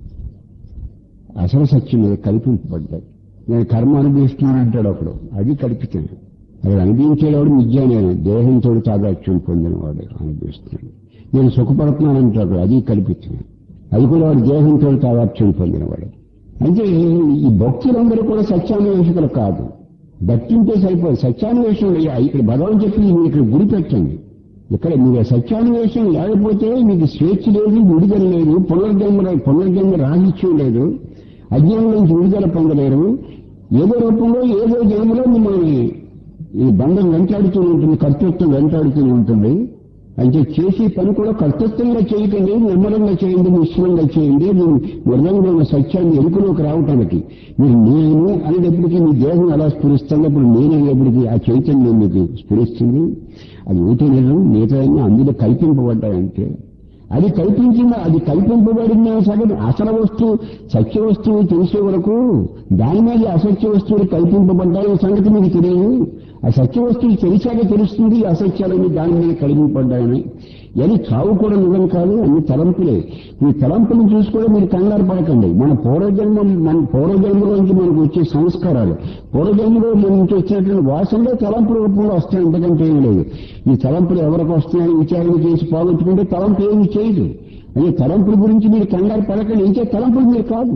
అసలు సత్యం మీద కల్పింపబడ్డాయి నేను కర్మ అనుభవిస్తున్నాను అంటాడు ఒకడు అది కల్పితాను అది అనుభవించేవాడు నిజానే దేహంతో తాదాత్యం పొందినవాడు అనుభవిస్తున్నాడు నేను సుఖపడుతున్నాను అంటాడు అది కల్పిస్తున్నాను అది కూడా వాడు దేహంతో తాదాత్యం పొందినవాడు అంటే ఈ భక్తులందరూ కూడా సత్యాన్వేషకులు కాదు భక్తి ఉంటే సరిపోదు సత్యాన్వేషణ ఇక్కడ భగవాన్ చెప్పి మీరు ఇక్కడ గురి పెట్టండి ఇక్కడ మీరు సత్యాన్వేషణ లేకపోతే మీకు స్వేచ్ఛ లేదు విడుదల లేదు పునర్జన్మ పునర్జన్మ రాహిత్యం లేదు అజ్ఞానం నుంచి విడుదల పొందలేరు ఏదో రూపంలో ఏదో జన్మలో మిమ్మల్ని ఈ బంధం వెంటాడుతూ ఉంటుంది కర్తృత్వం వెంటాడుతూ ఉంటుంది అంటే చేసే పని కూడా కర్తృత్వంగా చేయకండి నిర్మలంగా చేయండి నిశ్చలంగా చేయండి మీరు మృదంలో ఉన్న సత్యాన్ని ఎరుకలోకి రావటానికి మీరు నేను అనేటప్పటికీ మీ దేహం ఎలా స్ఫురిస్తుందో అప్పుడు నేను అనేటప్పటికీ ఆ చైతన్యం మీకు స్ఫురిస్తుంది అది ఊటి నిజం మిగతా అందులో కల్పింపబడ్డాయంటే అది కల్పించిన అది కల్పింపబడిన సగటు అసలు వస్తువు సత్య వస్తువు తెలిసే వరకు దాని మీద అసత్య వస్తువులు కల్పింపబడ్డాయి సంగతి మీకు తెలియదు ఆ సత్య వస్తువులు తెలిసాక తెలుస్తుంది ఈ అసత్యాలన్నీ దాని మీద కలిగింపబడ్డాయని అది చావు కూడా నిజం కాదు అన్ని తలంపులే ఈ తలంపులను చూసి కూడా మీరు కంగారు పడకండి మన పూర్వజన్మ మన పూర్వజన్మలోంచి మనకు వచ్చే సంస్కారాలు పూర్వజన్మలో మన నుంచి వచ్చినటువంటి వాసనలో తలంపుల రూపంలో వస్తాయి అంతకంటే ఏం లేదు ఈ తలంపులు ఎవరికి వస్తున్నాయని విచారణ చేసి పోగొట్టుకుంటే తలంపు ఏమి చేయదు అదే తలంపుల గురించి మీరు కంగారు పడకండి ఇంకే తలంపులు మీరు కాదు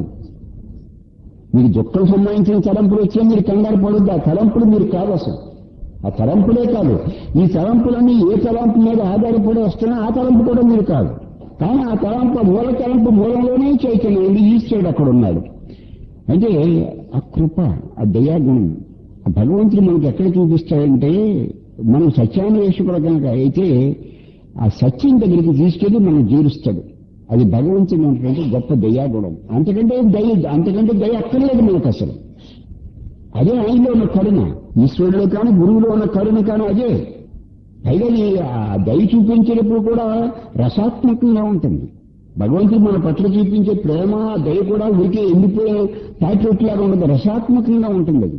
మీకు దుఃఖం సంబంధించిన తలంపులు వచ్చే మీరు కంగారు పడొద్దు ఆ తలంపులు మీరు కాదు అసలు ఆ తలంపులే కాదు ఈ తలంపులన్నీ ఏ తలంపు మీద ఆధారపడి వస్తున్నా ఆ తలంపు కూడా మీరు కాదు కానీ ఆ తలంపు మూల తలంపు మూలంలోనే చైతన్యం ఉంది ఈశ్వరుడు అక్కడ ఉన్నాడు అంటే ఆ కృప ఆ దయాగుణం ఆ భగవంతుడు మనకి ఎక్కడ చూపిస్తాడంటే మనం సత్యాన్వేషకుడు కనుక అయితే ఆ సత్యం దగ్గరికి తీసుకెళ్లి మనం జీరుస్తాడు అది భగవంతుడు ఉన్నటువంటి గొప్ప దయాగుణం అంతకంటే దయ అంతకంటే దయ అక్కర్లేదు మనకు అసలు అదే ఆయనలో ఉన్న కరుణ ఈశ్వరుడిలో కానీ గురువులో ఉన్న కరుణ కానీ అదే పైగా ఈ ఆ దయ చూపించేటప్పుడు కూడా రసాత్మకంగా ఉంటుంది భగవంతుడు మన పట్ల చూపించే ప్రేమ దయ కూడా ఊరికే ఎండిపోయే ప్యాట్రిట్లాగా ఉండదు రసాత్మకంగా ఉంటుంది అది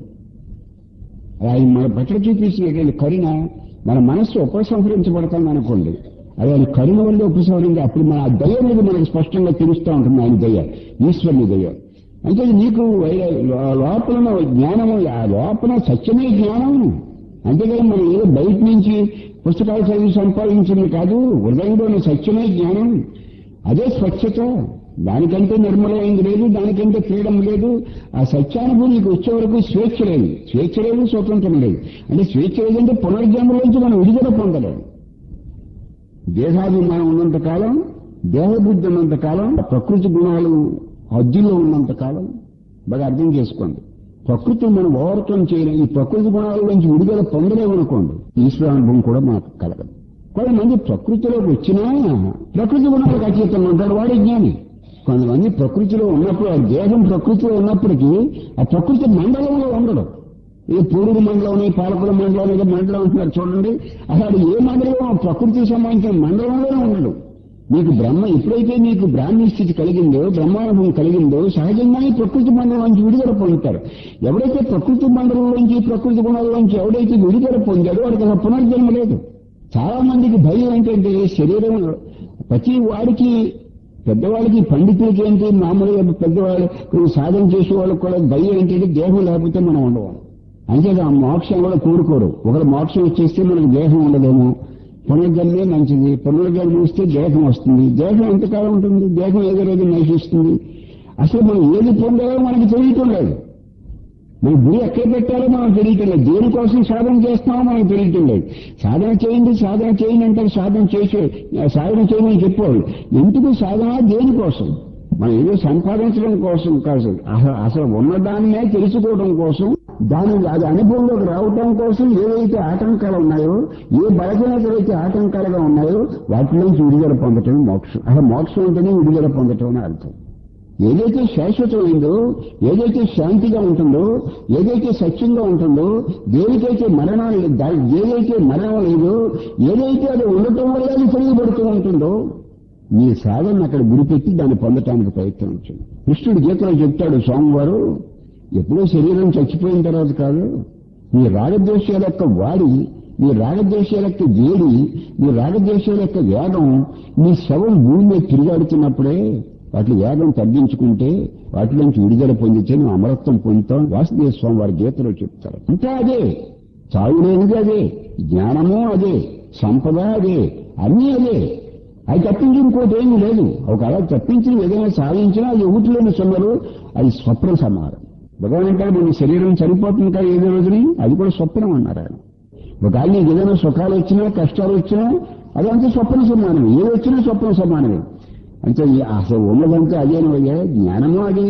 ఆయన మన పట్ల చూపించినటువంటి కరుణ మన మనస్సు ఉపసంహరించబడతాం అనుకోండి అది ఆయన కరుణ వల్ల ఉపసంహరించి అప్పుడు మన ఆ దయ మీద మనకు స్పష్టంగా తెలుస్తూ ఉంటుంది ఆయన దయ ఈశ్వరుని దయ అంటే నీకు లోపల ఉన్న జ్ఞానము ఆ లోపల సత్యమే జ్ఞానం అంతేగాని మనం ఏదో బయట నుంచి పుస్తకాలు చదివి సంపాదించింది కాదు హృదయంలో ఉన్న సత్యమే జ్ఞానం అదే స్వచ్ఛత దానికంటే నిర్మలమైంది లేదు దానికంటే ఫ్రీడమ్ లేదు ఆ సత్యానుభూతికి వచ్చే వరకు స్వేచ్ఛ లేదు స్వేచ్ఛ లేదు స్వతంత్రం లేదు అంటే స్వేచ్ఛ లేదంటే పునర్జన్మలోంచి మనం విడుదల పొందలేము దేహాభిమానం ఉన్నంత కాలం దేహబుద్ధి ఉన్నంత కాలం ప్రకృతి గుణాలు హద్దుల్లో ఉన్నంత కాలం బాగా అర్థం చేసుకోండి ప్రకృతిని మనం ఓవర్కమ్ చేయలేం ఈ ప్రకృతి గుణాల నుంచి విడుదల పొందలేమనుకోండి ఈశ్వరానుభవం కూడా మనకు కలగదు కొంతమంది ప్రకృతిలోకి వచ్చినా ప్రకృతి గుణాలకు అతీతంగా ఉంటాడు వాడే జ్ఞాని కొంతమంది ప్రకృతిలో ఉన్నప్పుడు ఆ దేహం ప్రకృతిలో ఉన్నప్పటికీ ఆ ప్రకృతి మండలంలో ఉండడు ఈ పూర్వ మండలం పాలకుల మండలం ఏదో మండలం అంటున్నారు చూడండి అసలు ఏ మండలం ప్రకృతికి సంబంధించిన మండలంలోనే ఉండడు మీకు బ్రహ్మ ఎప్పుడైతే మీకు బ్రాహ్మీ స్థితి కలిగిందో బ్రహ్మానుభవం కలిగిందో సహజంగానే ప్రకృతి మండలం నుంచి విడుదల పొందుతారు ఎవడైతే ప్రకృతి మండలంలోంచి ప్రకృతి గుణాల్లోంచి ఎవడైతే విడుదల పొందాడో వాడికి అసలు పునర్జన్మ లేదు చాలా మందికి భయం ఏంటంటే శరీరం ప్రతి వాడికి పెద్దవాళ్ళకి పండితులకి ఏంటి మామూలుగా పెద్దవాళ్ళు సాధన చేసే వాళ్ళకి కూడా భయం ఏంటంటే దేహం లేకపోతే మనం ఉండవు అంతేగా ఆ మోక్షం కూడా కోరుకోరు ఒకరు మోక్షం వచ్చేస్తే మనకు దేహం ఉండదేమో పునర్జన్మే మంచిది పునర్జన్మ ఇస్తే దేహం వస్తుంది దేహం ఎంతకాలం ఉంటుంది దేహం ఏదో రోజు నశిస్తుంది అసలు మనం ఏది పొందాలో మనకి తెలియటం లేదు మన గురి ఎక్కడ పెట్టాలో మనం తెలియటం లేదు దేనికోసం సాధన చేస్తున్నామో మనకు తెలియటం లేదు సాధన చేయండి సాధన చేయండి అంటే సాధన చేసే సాధన చేయమని చెప్పేవాళ్ళు ఎందుకు సాధన దేనికోసం మనం ఏదో సంపాదించడం కోసం కాదు అసలు అసలు ఉన్నదాన్నే తెలుసుకోవడం కోసం దాని అది అనుభవంలోకి రావటం కోసం ఏవైతే ఆటంకాలు ఉన్నాయో ఏ బలహీనతలు అయితే ఆటంకాలుగా ఉన్నాయో వాటిలోంచి విడుదల పొందటం మోక్షం అసలు మోక్షం అంటేనే విడుదల పొందటం అని అర్థం ఏదైతే శాశ్వతమైందో ఏదైతే శాంతిగా ఉంటుందో ఏదైతే సత్యంగా ఉంటుందో దేనికైతే మరణం దా- ఏదైతే మరణం లేదో ఏదైతే అది ఉండటం వల్ల అది తెలియబడుతూ ఉంటుందో మీ సాధన అక్కడ గురిపెట్టి దాన్ని పొందటానికి ప్రయత్నించండి కృష్ణుడు గీతలో చెప్తాడు స్వామివారు ఎప్పుడో శరీరం చచ్చిపోయిన తర్వాత కాదు మీ రాగద్వేషాల యొక్క వాడి మీ రాగద్వేషాల యొక్క వేడి మీ రాగద్వేషాల యొక్క వేగం మీ శవం భూమి మీద తిరిగాడుతున్నప్పుడే వాటి వేగం తగ్గించుకుంటే వాటిలోంచి విడుదల పొందితే నువ్వు అమరత్వం పొందుతాం వాసుదేవ స్వామి వారి గీతలో చెప్తారు అంతా అదే చావు లేనిది అదే జ్ఞానము అదే సంపద అదే అన్నీ అదే అది తప్పించి ఇంకోటి ఏమీ లేదు ఒక అలా తప్పించి ఏదైనా సాధించినా అది ఊటిలోని సొమ్మరు అది స్వప్న సమారం భగవాన్ అంటారు మన శరీరం చనిపోతుంది కదా ఏదో రోజుని అది కూడా స్వప్నం అన్నారు ఆయన ఒకవేళ నీకు ఏదైనా సుఖాలు వచ్చినా కష్టాలు వచ్చినా అదంతా స్వప్న సమానమే ఏది వచ్చినా స్వప్న సమానమే అంటే ఈ అసలు ఉన్నదంతా అదేనయ్యా జ్ఞానము అదే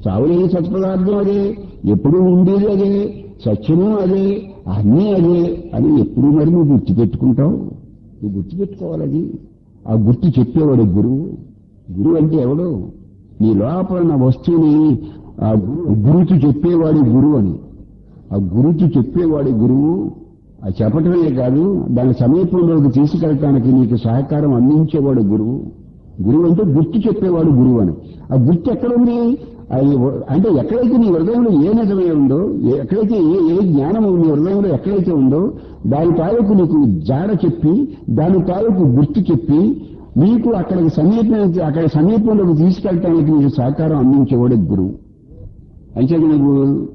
చావులేని సత్పదార్థం అదే ఎప్పుడు ఉండేది అదే సత్యము అదే అన్నీ అదే అని ఎప్పుడు మరి నువ్వు గుర్తు పెట్టుకుంటావు నువ్వు గుర్తు పెట్టుకోవాలది ఆ గుర్తు చెప్పేవాడు గురువు గురువు అంటే ఎవడు నీ లోపల ఉన్న వస్తువుని ఆ గు- గురుతు చెప్పేవాడు గురువు అని ఆ గురుతు చెప్పేవాడు గురువు ఆ చెప్పటమే కాదు దాని సమీపంలోకి తీసుకెళ్ళటానికి నీకు సహకారం అందించేవాడు గురువు గురువు అంటే గుర్తు చెప్పేవాడు గురువు అని ఆ గుర్తు ఎక్కడుంది అది వ- అంటే ఎక్కడైతే నీ హృదయంలో ఏ నిజమే ఉందో ఏ- ఎక్కడైతే ఏ ఏ జ్ఞానం నీ హృదయంలో ఎక్కడైతే ఉందో దాని తాలూకు నీకు జాడ చెప్పి దాని తాలూకు గుర్తు చెప్పి నీకు అక్కడికి సమీపం అక్కడ సమీపంలోకి తీసుకెళ్ళటానికి నీకు సహకారం అందించేవాడు గురువు అయితే నువ్వు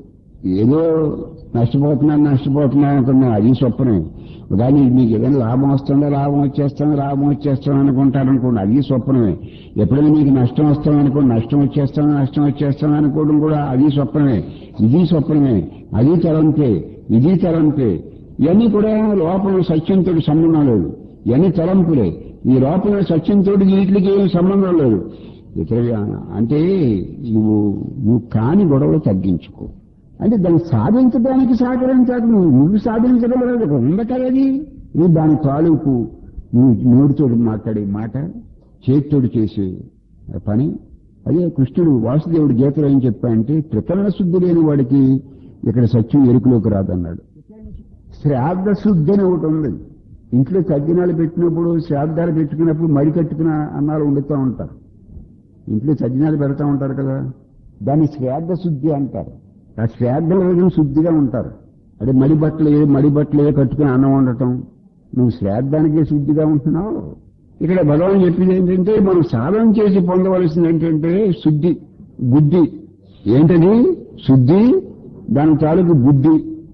ఏదో నష్టపోతున్నాను నష్టపోతున్నాను అనుకున్నావు అది స్వప్నం కానీ మీకు ఏదైనా లాభం వస్తుందో లాభం వచ్చేస్తాను లాభం వచ్చేస్తాను అనుకుంటారు అనుకోండి అది స్వప్నమే ఎప్పుడైనా మీకు నష్టం వస్తాం అనుకోండి నష్టం వచ్చేస్తాను నష్టం వచ్చేస్తాను అనుకోవడం కూడా అది స్వప్నమే ఇది స్వప్నమే అది తలంపే ఇది తలంపే ఇవన్నీ కూడా లోపల సత్యంతో సంబంధం లేదు ఇవన్నీ తలంపులే ఈ లోపల సత్యంతో వీటికి ఏం సంబంధం లేదు ఇతర అంటే నువ్వు నువ్వు కాని గొడవలు తగ్గించుకో అంటే దాన్ని సాధించడానికి సహకరించాలి నువ్వు నువ్వు సాధించడం లేదు ఉంది కదది నువ్వు దాని తాలూకు నువ్వు నోటితోటి మాట్లాడే మాట చేతితోటి చేసే పని అదే కృష్ణుడు వాసుదేవుడు గీతలో ఏం చెప్పాడంటే త్రికరణ శుద్ధి లేని వాడికి ఇక్కడ సత్యం ఎరుకులోకి రాదన్నాడు శ్రాద్ధ శుద్ధి అని ఒకటి ఉంది ఇంట్లో తగ్గినాలు పెట్టినప్పుడు శ్రాద్ధాలు పెట్టుకున్నప్పుడు మడి కట్టుకున్న అన్నాలు వండుతూ ఉంటారు ఇంట్లో సజ్జనాలు పెడతా ఉంటారు కదా దాన్ని శ్రాద్ధ శుద్ధి అంటారు ఆ శ్రాద్ధ రోజున శుద్ధిగా ఉంటారు అదే మడి బట్టలు ఏ మడి బట్టలు ఏ కట్టుకుని అన్నం వండటం నువ్వు శ్రాద్ధానికే శుద్ధిగా ఉంటున్నావు ఇక్కడ భగవాన్ చెప్పింది ఏంటంటే మనం సాధన చేసి పొందవలసింది ఏంటంటే శుద్ధి బుద్ధి ఏంటది శుద్ధి దాని తాలూకు బుద్ధి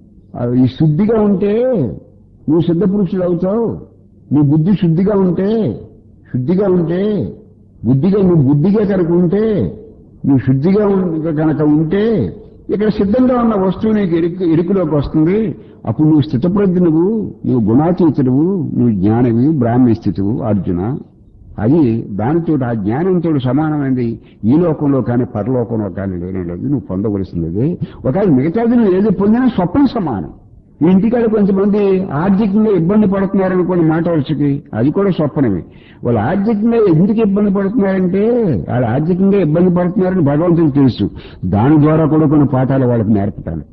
ఆ ఈ శుద్ధిగా ఉంటే నువ్వు సిద్ధ పురుషుడు అవుతావు నీ బుద్ధి శుద్ధిగా ఉంటే శుద్ధిగా ఉంటే బుద్ధిగా నువ్వు బుద్ధిగా కనుక ఉంటే నువ్వు శుద్ధిగా ఉన్- కనుక ఉంటే ఇక్కడ సిద్ధంగా ఉన్న వస్తువు నీకు ఎరుకు ఎరుకులోకి వస్తుంది అప్పుడు నువ్వు స్థితప్రజ్ఞ నువ్వు నువ్వు గుణాతీతుడువు నువ్వు జ్ఞానవి బ్రాహ్మణ స్థితువు అర్జున అది దానితో ఆ జ్ఞానంతో సమానమైనది ఈ లోకంలో కానీ పరలోకంలో కానీ లేనే లేదు నువ్వు పొందవలసినది ఒకవేళ మిగతాది నువ్వు ఏది పొందినా స్వప్నం సమానం ఈ ఇంటికాడ కొంతమంది ఆర్థికంగా ఇబ్బంది పడుతున్నారనుకోండి మాట వరుసకి అది కూడా స్వప్నమే వాళ్ళు ఆర్థికంగా ఎందుకు ఇబ్బంది పడుతున్నారంటే వాళ్ళు ఆర్థికంగా ఇబ్బంది పడుతున్నారని భగవంతునికి తెలుసు దాని ద్వారా కూడా కొన్ని పాఠాలు వాళ్ళకి నేర్పుతాను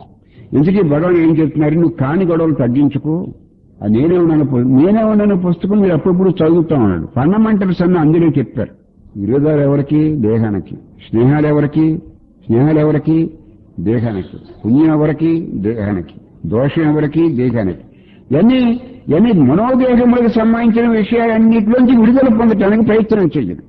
ఇంతకీ భగవాన్ ఏం చెప్తున్నారు నువ్వు కాని గొడవలు తగ్గించుకో ఆ నేనే ఉన్నాను పు- నేనే ఉన్నాను పుస్తకం మీరు అప్పుడప్పుడు చదువుతా ఉన్నాడు ఫండమెంటల్స్ అన్న అందులో చెప్పారు విరోధాలు ఎవరికి దేహానికి స్నేహాలు ఎవరికి స్నేహాలు ఎవరికి దేహానికి పుణ్యం ఎవరికి దేహానికి దోషం ఎవరికి దేహానికి ఇవన్నీ ఇవన్నీ మనోదేహములకు సంబంధించిన విషయాలన్నింటిలోంచి విడుదల పొందటానికి ప్రయత్నం చేయండి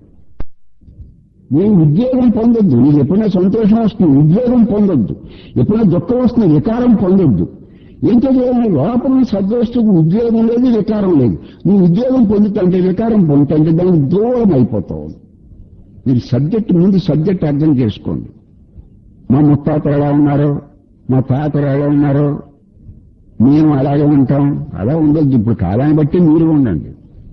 నేను ఉద్యోగం పొందొద్దు నీకు ఎప్పుడైనా సంతోషం వస్తుంది ఉద్యోగం పొందొద్దు ఎప్పుడైనా దుఃఖం వస్తుంది వికారం పొందొద్దు ఏంటంటే లోపల సద్వస్తుకు ఉద్యోగం లేదు వికారం లేదు నీ ఉద్యోగం పొందుతుంటే వికారం పొందుతుంటే దానికి దూరం అయిపోతావు మీరు సబ్జెక్ట్ ముందు సబ్జెక్ట్ అర్థం చేసుకోండి మా ముత్తాతలు ఎలా ఉన్నారో మా తాతలు ఎలా ఉన్నారో మేము అలాగే ఉంటాం అలా ఉండొద్దు ఇప్పుడు కాలాన్ని బట్టి మీరు ఉండండి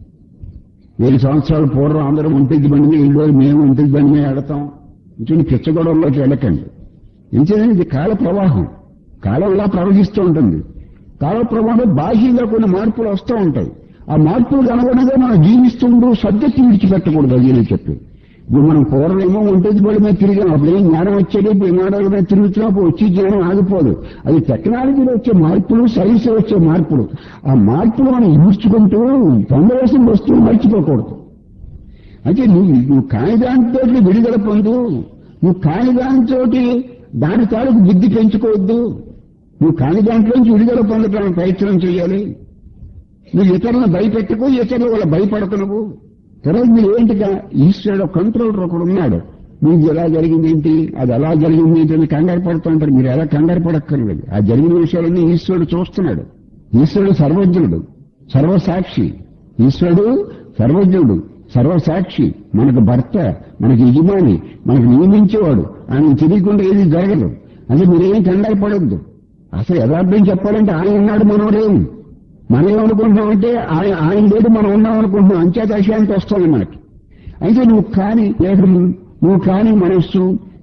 ఏడు సంవత్సరాల పూర్వం అందరం ఒంటికి బండి మీద వెళ్ళి మేము ఒంటికి బండి మీద వెళతాం ఇటువంటి పిచ్చగొడవల్లోకి వెళ్ళకండి ఎందుకంటే ఇది కాల ప్రవాహం కాలం ఇలా ప్రవహిస్తూ ఉంటుంది కాల ప్రవాహంలో బాహ్యంగా కొన్ని మార్పులు వస్తూ ఉంటాయి ఆ మార్పులకు అనుగుణంగా మనం జీవిస్తుంటూ సబ్జెక్టు విడిచిపెట్టకూడదు అది నేను చెప్పి ఇప్పుడు మనం పూర్వమేమో ఒంటేది బడి మీద తిరిగాం అప్పుడు ఏం జ్ఞానం వచ్చేది ఇప్పుడు విమానాల మీద తిరుగుతున్నప్పుడు వచ్చి జ్ఞానం ఆగిపోదు అది టెక్నాలజీలో వచ్చే మార్పులు సైన్స్ వచ్చే మార్పులు ఆ మార్పులు మనం ఈడ్చుకుంటూ పొందవలసిన వస్తువులు మర్చిపోకూడదు అంటే నువ్వు నువ్వు కాని దానితో విడుదల పొందు నువ్వు కాని దానితో దాని తాలూకు బుద్ధి పెంచుకోవద్దు నువ్వు కాని దాంట్లోంచి విడుదల పొందడానికి ప్రయత్నం చేయాలి నువ్వు ఇతరులను భయపెట్టుకో ఇతరులు వాళ్ళ భయపడకు నువ్వు తర్వాత మీరు ఏంటిగా ఈశ్వరుడు కంట్రోలర్ ఒకడు ఉన్నాడు మీకు ఎలా జరిగింది ఏంటి అది ఎలా జరిగింది ఏంటి అని కంగారు పడుతూ ఉంటారు మీరు ఎలా కంగారు పడక్కర్లేదు ఆ జరిగిన విషయాలన్నీ ఈశ్వరుడు చూస్తున్నాడు ఈశ్వరుడు సర్వజ్ఞుడు సర్వసాక్షి ఈశ్వరుడు సర్వజ్ఞుడు సర్వసాక్షి మనకు భర్త మనకు యజమాని మనకు నియమించేవాడు ఆయన తెలియకుండా ఏది జరగదు అంటే మీరేం కంగారు పడొద్దు అసలు యథార్థం చెప్పాలంటే ఆయన ఉన్నాడు మనం లేము మనం ఏమనుకుంటున్నామంటే ఆయన ఆయన లేడు మనం ఉన్నాం అనుకుంటున్నాం అంచేత అశాంతి వస్తుంది మనకి అయితే నువ్వు కాని దేహం నువ్వు కాని మనస్సు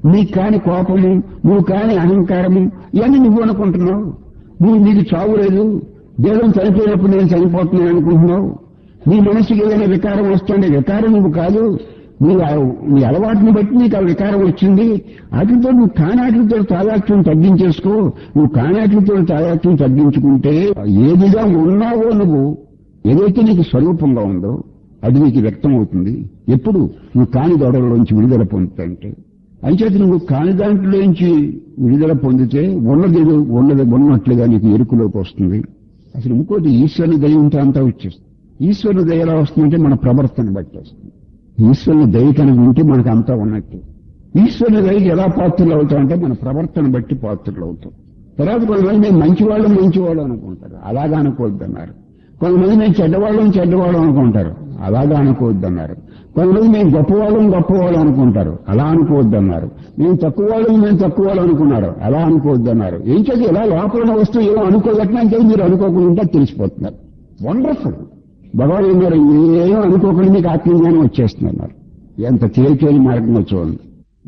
నీకు కాని కోపము నువ్వు కాని అహంకారము ఇవన్నీ నువ్వు అనుకుంటున్నావు నువ్వు నీకు చావు లేదు దేహం చనిపోయినప్పుడు నేను చనిపోతున్నాను అనుకుంటున్నావు నీ మనసుకి ఏదైనా వికారం వస్తుండే వికారం నువ్వు కాదు నీ నీ అలవాటుని బట్టి నీకు ఆ వికారం వచ్చింది వాటితో నువ్వు కానాటితో తాదాత్యం తగ్గించేసుకో నువ్వు కానాటితో తాదాత్యం తగ్గించుకుంటే ఏదిగా ఉన్నావో నువ్వు ఏదైతే నీకు స్వరూపంగా ఉందో అది నీకు వ్యక్తం అవుతుంది ఎప్పుడు నువ్వు కాని గొడవలోంచి విడుదల పొందుతాంటే అంచేత నువ్వు కాని దాంట్లోంచి విడుదల పొందితే ఉన్నది ఏదో ఉన్నది ఉన్నట్లుగా నీకు ఎరుకులోకి వస్తుంది అసలు ఇంకోటి ఈశ్వరుని దయ ఉంటే అంతా వచ్చేస్తుంది ఈశ్వరుని దయ ఎలా వస్తుందంటే మన ప్రవర్తన బట్టి వస్తుంది ఈశ్వరుని దయ కనుక ఉంటే మనకు అంతా ఉన్నట్టు ఈశ్వరుని దయకి ఎలా పాత్రలు అవుతాం అంటే మన ప్రవర్తన బట్టి పాత్రలు అవుతాం తర్వాత కొంతమంది మేము మంచివాళ్ళం మంచివాళ్ళం అనుకుంటారు అలాగా అనుకోవద్దన్నారు కొంతమంది మేము చెడ్డవాళ్ళం చెడ్డవాళ్ళం అనుకుంటారు అలాగా అనుకోవద్దన్నారు కొంతమంది మేము గొప్పవాళ్ళం గొప్పవాళ్ళం అనుకుంటారు అలా అనుకోవద్దన్నారు మేము తక్కువ వాళ్ళం మేము తక్కువ వాళ్ళు అనుకున్నారు అలా అనుకోవద్దన్నారు ఏం చేసి ఇలా లోపల వస్తువు ఏమో అనుకోగట్టినా అంటే మీరు అనుకోకుండా తెలిసిపోతున్నారు వండర్ఫుల్ భగవాన్ అన్నారు ఏమో అనుకోకుండా మీకు ఆత్మజ్ఞానం వచ్చేస్తున్నారు ఎంత తేలికేని మార్గంలో చూడండి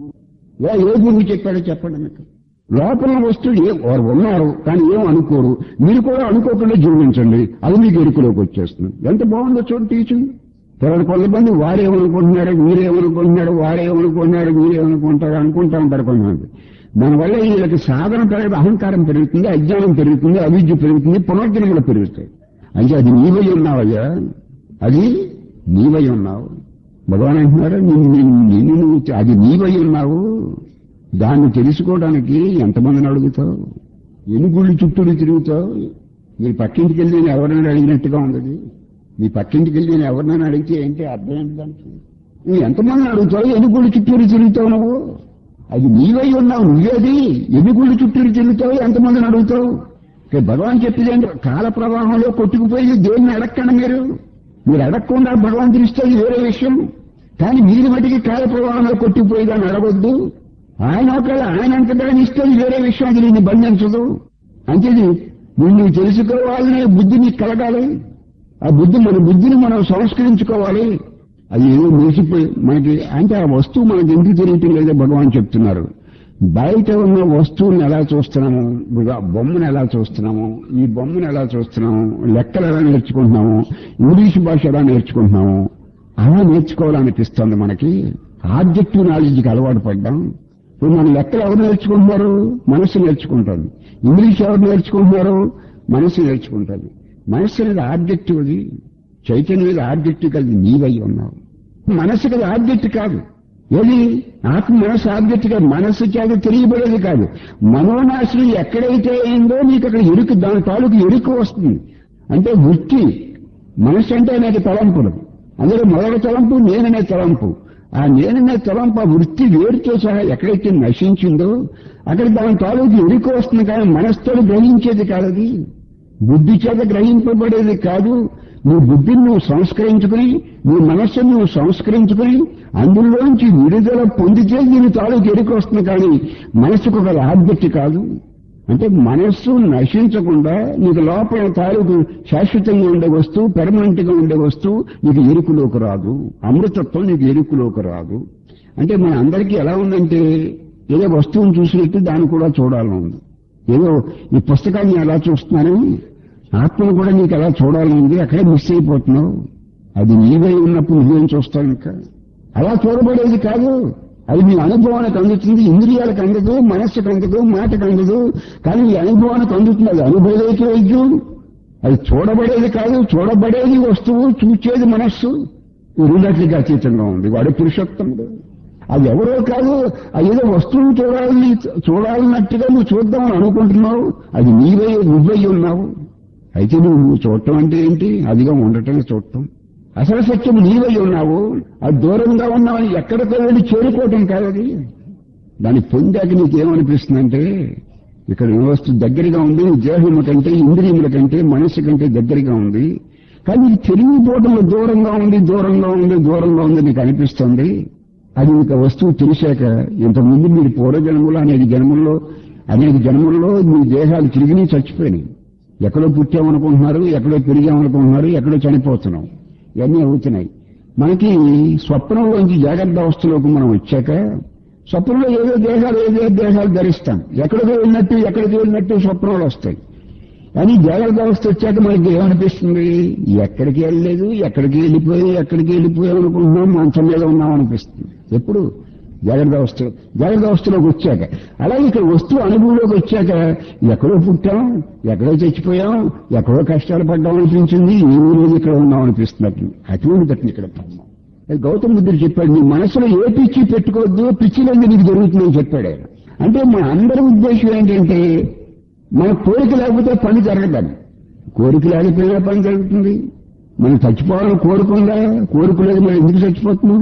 ఏ ఏ గురువు చెప్పాడో చెప్పండి మీకు లోపల వస్తువు ఏ వారు ఉన్నారు కానీ ఏం అనుకోరు మీరు కూడా అనుకోకుండా జీవించండి అది మీకు ఎరుకులోకి వచ్చేస్తుంది ఎంత బాగుందో చూడండి టీచింగ్ తర్వాత కొంతమంది వారేమనుకుంటున్నారు మీరేమనుకుంటున్నారు వారేమనుకుంటున్నారు మీరేమనుకుంటారు అనుకుంటా ఉంటారు కొంతమంది దానివల్ల వీళ్ళకి సాధన పెరగదు అహంకారం పెరుగుతుంది అజ్ఞానం పెరుగుతుంది అవిద్య పెరుగుతుంది పునర్జన్మలు పెరుగుతాయి అంటే అది నీవై ఉన్నావయ్యా అది నీవై ఉన్నావు భగవాన్ అంటున్నారు నిన్ను నిన్ను నువ్వు అది నీవై ఉన్నావు దాన్ని తెలుసుకోవడానికి ఎంతమందిని అడుగుతావు ఎన్ని గుళ్ళు చుట్టూరు తిరుగుతావు మీరు పక్కింటికి వెళ్ళి నేను ఎవరైనా అడిగినట్టుగా ఉంది మీ పక్కింటికి వెళ్ళి నేను ఎవరినైనా అడిగితే ఏంటి అర్థం ఏంటి దానికి నువ్వు ఎంతమందిని అడుగుతావు ఎన్ని గుళ్ళు చుట్టూరు తిరుగుతావు నువ్వు అది నీవై ఉన్నావు నువ్వేది ఎన్ని గుళ్ళు చుట్టూరు తిరుగుతావు ఎంతమందిని అడుగుతావు ఇక భగవాన్ చెప్పేది ఏంటి కాల ప్రవాహంలో కొట్టుకుపోయి దేన్ని అడగకండి మీరు మీరు అడగకుండా భగవంతుని ఇస్తే అది వేరే విషయం కానీ మీరు మటుకి కాల ప్రవాహంలో కొట్టుకుపోయేదాన్ని అడగొద్దు ఆయన ఒకవేళ ఆయన అంతటా ఇస్తే అది వేరే విషయం అది నేను బంధించదు అంతేది నువ్వు నువ్వు తెలుసుకోవాలనే బుద్ధి నీకు కలగాలి ఆ బుద్ధి మన బుద్ధిని మనం సంస్కరించుకోవాలి అది ఏదో మురిసిపోయి మనకి అంటే ఆ వస్తువు మనకి ఎందుకు తెలియటం లేదో భగవాన్ చెప్తున్నారు బయట ఉన్న వస్తువుని ఎలా చూస్తున్నాము ఇప్పుడు ఆ బొమ్మను ఎలా చూస్తున్నాము ఈ బొమ్మను ఎలా చూస్తున్నాము లెక్కలు ఎలా నేర్చుకుంటున్నాము ఇంగ్లీష్ భాష ఎలా నేర్చుకుంటున్నాము అలా నేర్చుకోవాలనిపిస్తుంది మనకి ఆబ్జెక్టివ్ నాలెడ్జ్కి అలవాటు పడ్డాం ఇప్పుడు మన లెక్కలు ఎవరు నేర్చుకుంటున్నారు మనస్సు నేర్చుకుంటుంది ఇంగ్లీష్ ఎవరు నేర్చుకుంటున్నారు మనస్సు నేర్చుకుంటుంది మనస్సు అనేది ఆబ్జెక్టివ్ అది చైతన్యం మీద ఆబ్జెక్టివ్ కాదు నీవై ఉన్నావు మనస్సుకి అది ఆబ్జెక్ట్ కాదు ఏది ఆత్మ మనస్సు ఆబ్జెక్ట్ కాదు మనస్సు చేత తెలియబడేది కాదు మనోనాశనం ఎక్కడైతే అయిందో నీకు అక్కడ ఎరుకు దాని తాలూకు ఎరుకు వస్తుంది అంటే వృత్తి మనస్సు అంటే అనేది తలంపులు అందులో మొదటి తలంపు నేననే తలంపు ఆ నేననే తలంపు ఆ వృత్తి వేరుతో సహా ఎక్కడైతే నశించిందో అక్కడ దాని తాలూకు ఎరుకు వస్తుంది కానీ మనస్సుతో గ్రహించేది కాదది బుద్ధి చేత గ్రహింపబడేది కాదు నువ్వు బుద్ధిని నువ్వు సంస్కరించుకుని నీ మనస్సును నువ్వు సంస్కరించుకుని అందులోంచి విడుదల పొందితే దీని తాలూకు ఎరుకు వస్తుంది కానీ మనస్సుకు ఒక ఆబ్జెక్ట్ కాదు అంటే మనస్సు నశించకుండా నీకు లోపల తాలూకు శాశ్వతంగా ఉండే వస్తువు పెర్మనెంట్ గా ఉండే వస్తువు నీకు ఎరుకులోకి రాదు అమృతత్వం నీకు ఎరుకులోకి రాదు అంటే మన అందరికీ ఎలా ఉందంటే ఏదో వస్తువుని చూసినట్టు దాన్ని కూడా చూడాలని ఉంది ఏదో ఈ పుస్తకాన్ని ఎలా చూస్తున్నాను ఆత్మను కూడా నీకు ఎలా చూడాలని ఉంది అక్కడే మిస్ అయిపోతున్నావు అది నీవై ఉన్నప్పుడు నువ్వేం చూస్తావు ఇంకా అలా చూడబడేది కాదు అది నీ అనుభవానికి అందుతుంది ఇంద్రియాలకు అందదు మనస్సుకు అందదు మాటకు అందదు కానీ ఈ అనుభవానికి అందుతుంది అది అనుభవేకి వైద్యం అది చూడబడేది కాదు చూడబడేది వస్తువు చూచేది మనస్సు ఈ రెండట్లకి అతీతంగా ఉంది వాడు పురుషోత్తముడు అది ఎవరో కాదు అది ఏదో వస్తువును చూడాలని చూడాలన్నట్టుగా నువ్వు చూద్దామని అనుకుంటున్నావు అది నీవై నువ్వై ఉన్నావు అయితే నువ్వు నువ్వు చూడటం అంటే ఏంటి అదిగా ఉండటమే చూడటం అసలు సత్యం నీవై ఉన్నావు అది దూరంగా ఉన్నావని ఎక్కడికో వెళ్ళి చేరుకోవటం కాదు అది దాన్ని పొందాక నీకేమనిపిస్తుందంటే ఇక్కడ వస్తువు దగ్గరగా ఉంది నీ దేహముల కంటే ఇంద్రియముల కంటే మనస్సు కంటే దగ్గరగా ఉంది కానీ ఇది తెలియపోవడంలో దూరంగా ఉంది దూరంగా ఉంది దూరంగా ఉంది నీకు అనిపిస్తుంది అది ఒక వస్తువు తెలిసాక ఇంతకుముందు మీరు పూర్వజన్మలో అనేక జన్మల్లో అనేక జన్మల్లో మీ దేహాలు తిరిగి చచ్చిపోయినాయి ఎక్కడో పుట్టామనుకుంటున్నారు ఎక్కడో పెరిగామనుకుంటున్నారు ఎక్కడో చనిపోతున్నాం ఇవన్నీ అవుతున్నాయి మనకి స్వప్నంలోంచి జాగ్రత్త అవస్థలోకి మనం వచ్చాక స్వప్నంలో ఏదో దేహాలు ఏదో దేహాలు ధరిస్తాం ఎక్కడికి వెళ్ళినట్టు ఎక్కడికి వెళ్ళినట్టు స్వప్నాలు వస్తాయి కానీ జాగ్రత్త అవస్థ వచ్చాక మనకి ఏమనిపిస్తుంది ఎక్కడికి వెళ్ళలేదు ఎక్కడికి వెళ్ళిపోయి ఎక్కడికి వెళ్ళిపోయాం అనుకుంటున్నాం మంచం మీద ఉన్నాం అనిపిస్తుంది ఎప్పుడు జాగ్రత్త అవస్థ జాగ్రత్త అవస్థలోకి వచ్చాక అలాగే ఇక్కడ వస్తువు అనుభవంలోకి వచ్చాక ఎక్కడో పుట్టాం ఎక్కడో చచ్చిపోయాం ఎక్కడో కష్టాలు పడ్డాం అనిపించింది ఈ రోజు ఇక్కడ ఉన్నాం అనిపిస్తున్నట్టు అటువంటి తట్టిన ఇక్కడ పడ్డాం అది గౌతమ బుద్ధుడు చెప్పాడు నీ మనసులో ఏ పిచ్చి పెట్టుకోవద్దు పిచ్చిలంది నీకు జరుగుతుందని చెప్పాడు ఆయన అంటే మన అందరి ఉద్దేశం ఏంటంటే మన కోరిక లేకపోతే పని జరగదని కోరిక లేకపోయినా పని జరుగుతుంది మనం చచ్చిపోవాలని కోరుకుందా కోరిక లేదు మనం ఎందుకు చచ్చిపోతున్నాం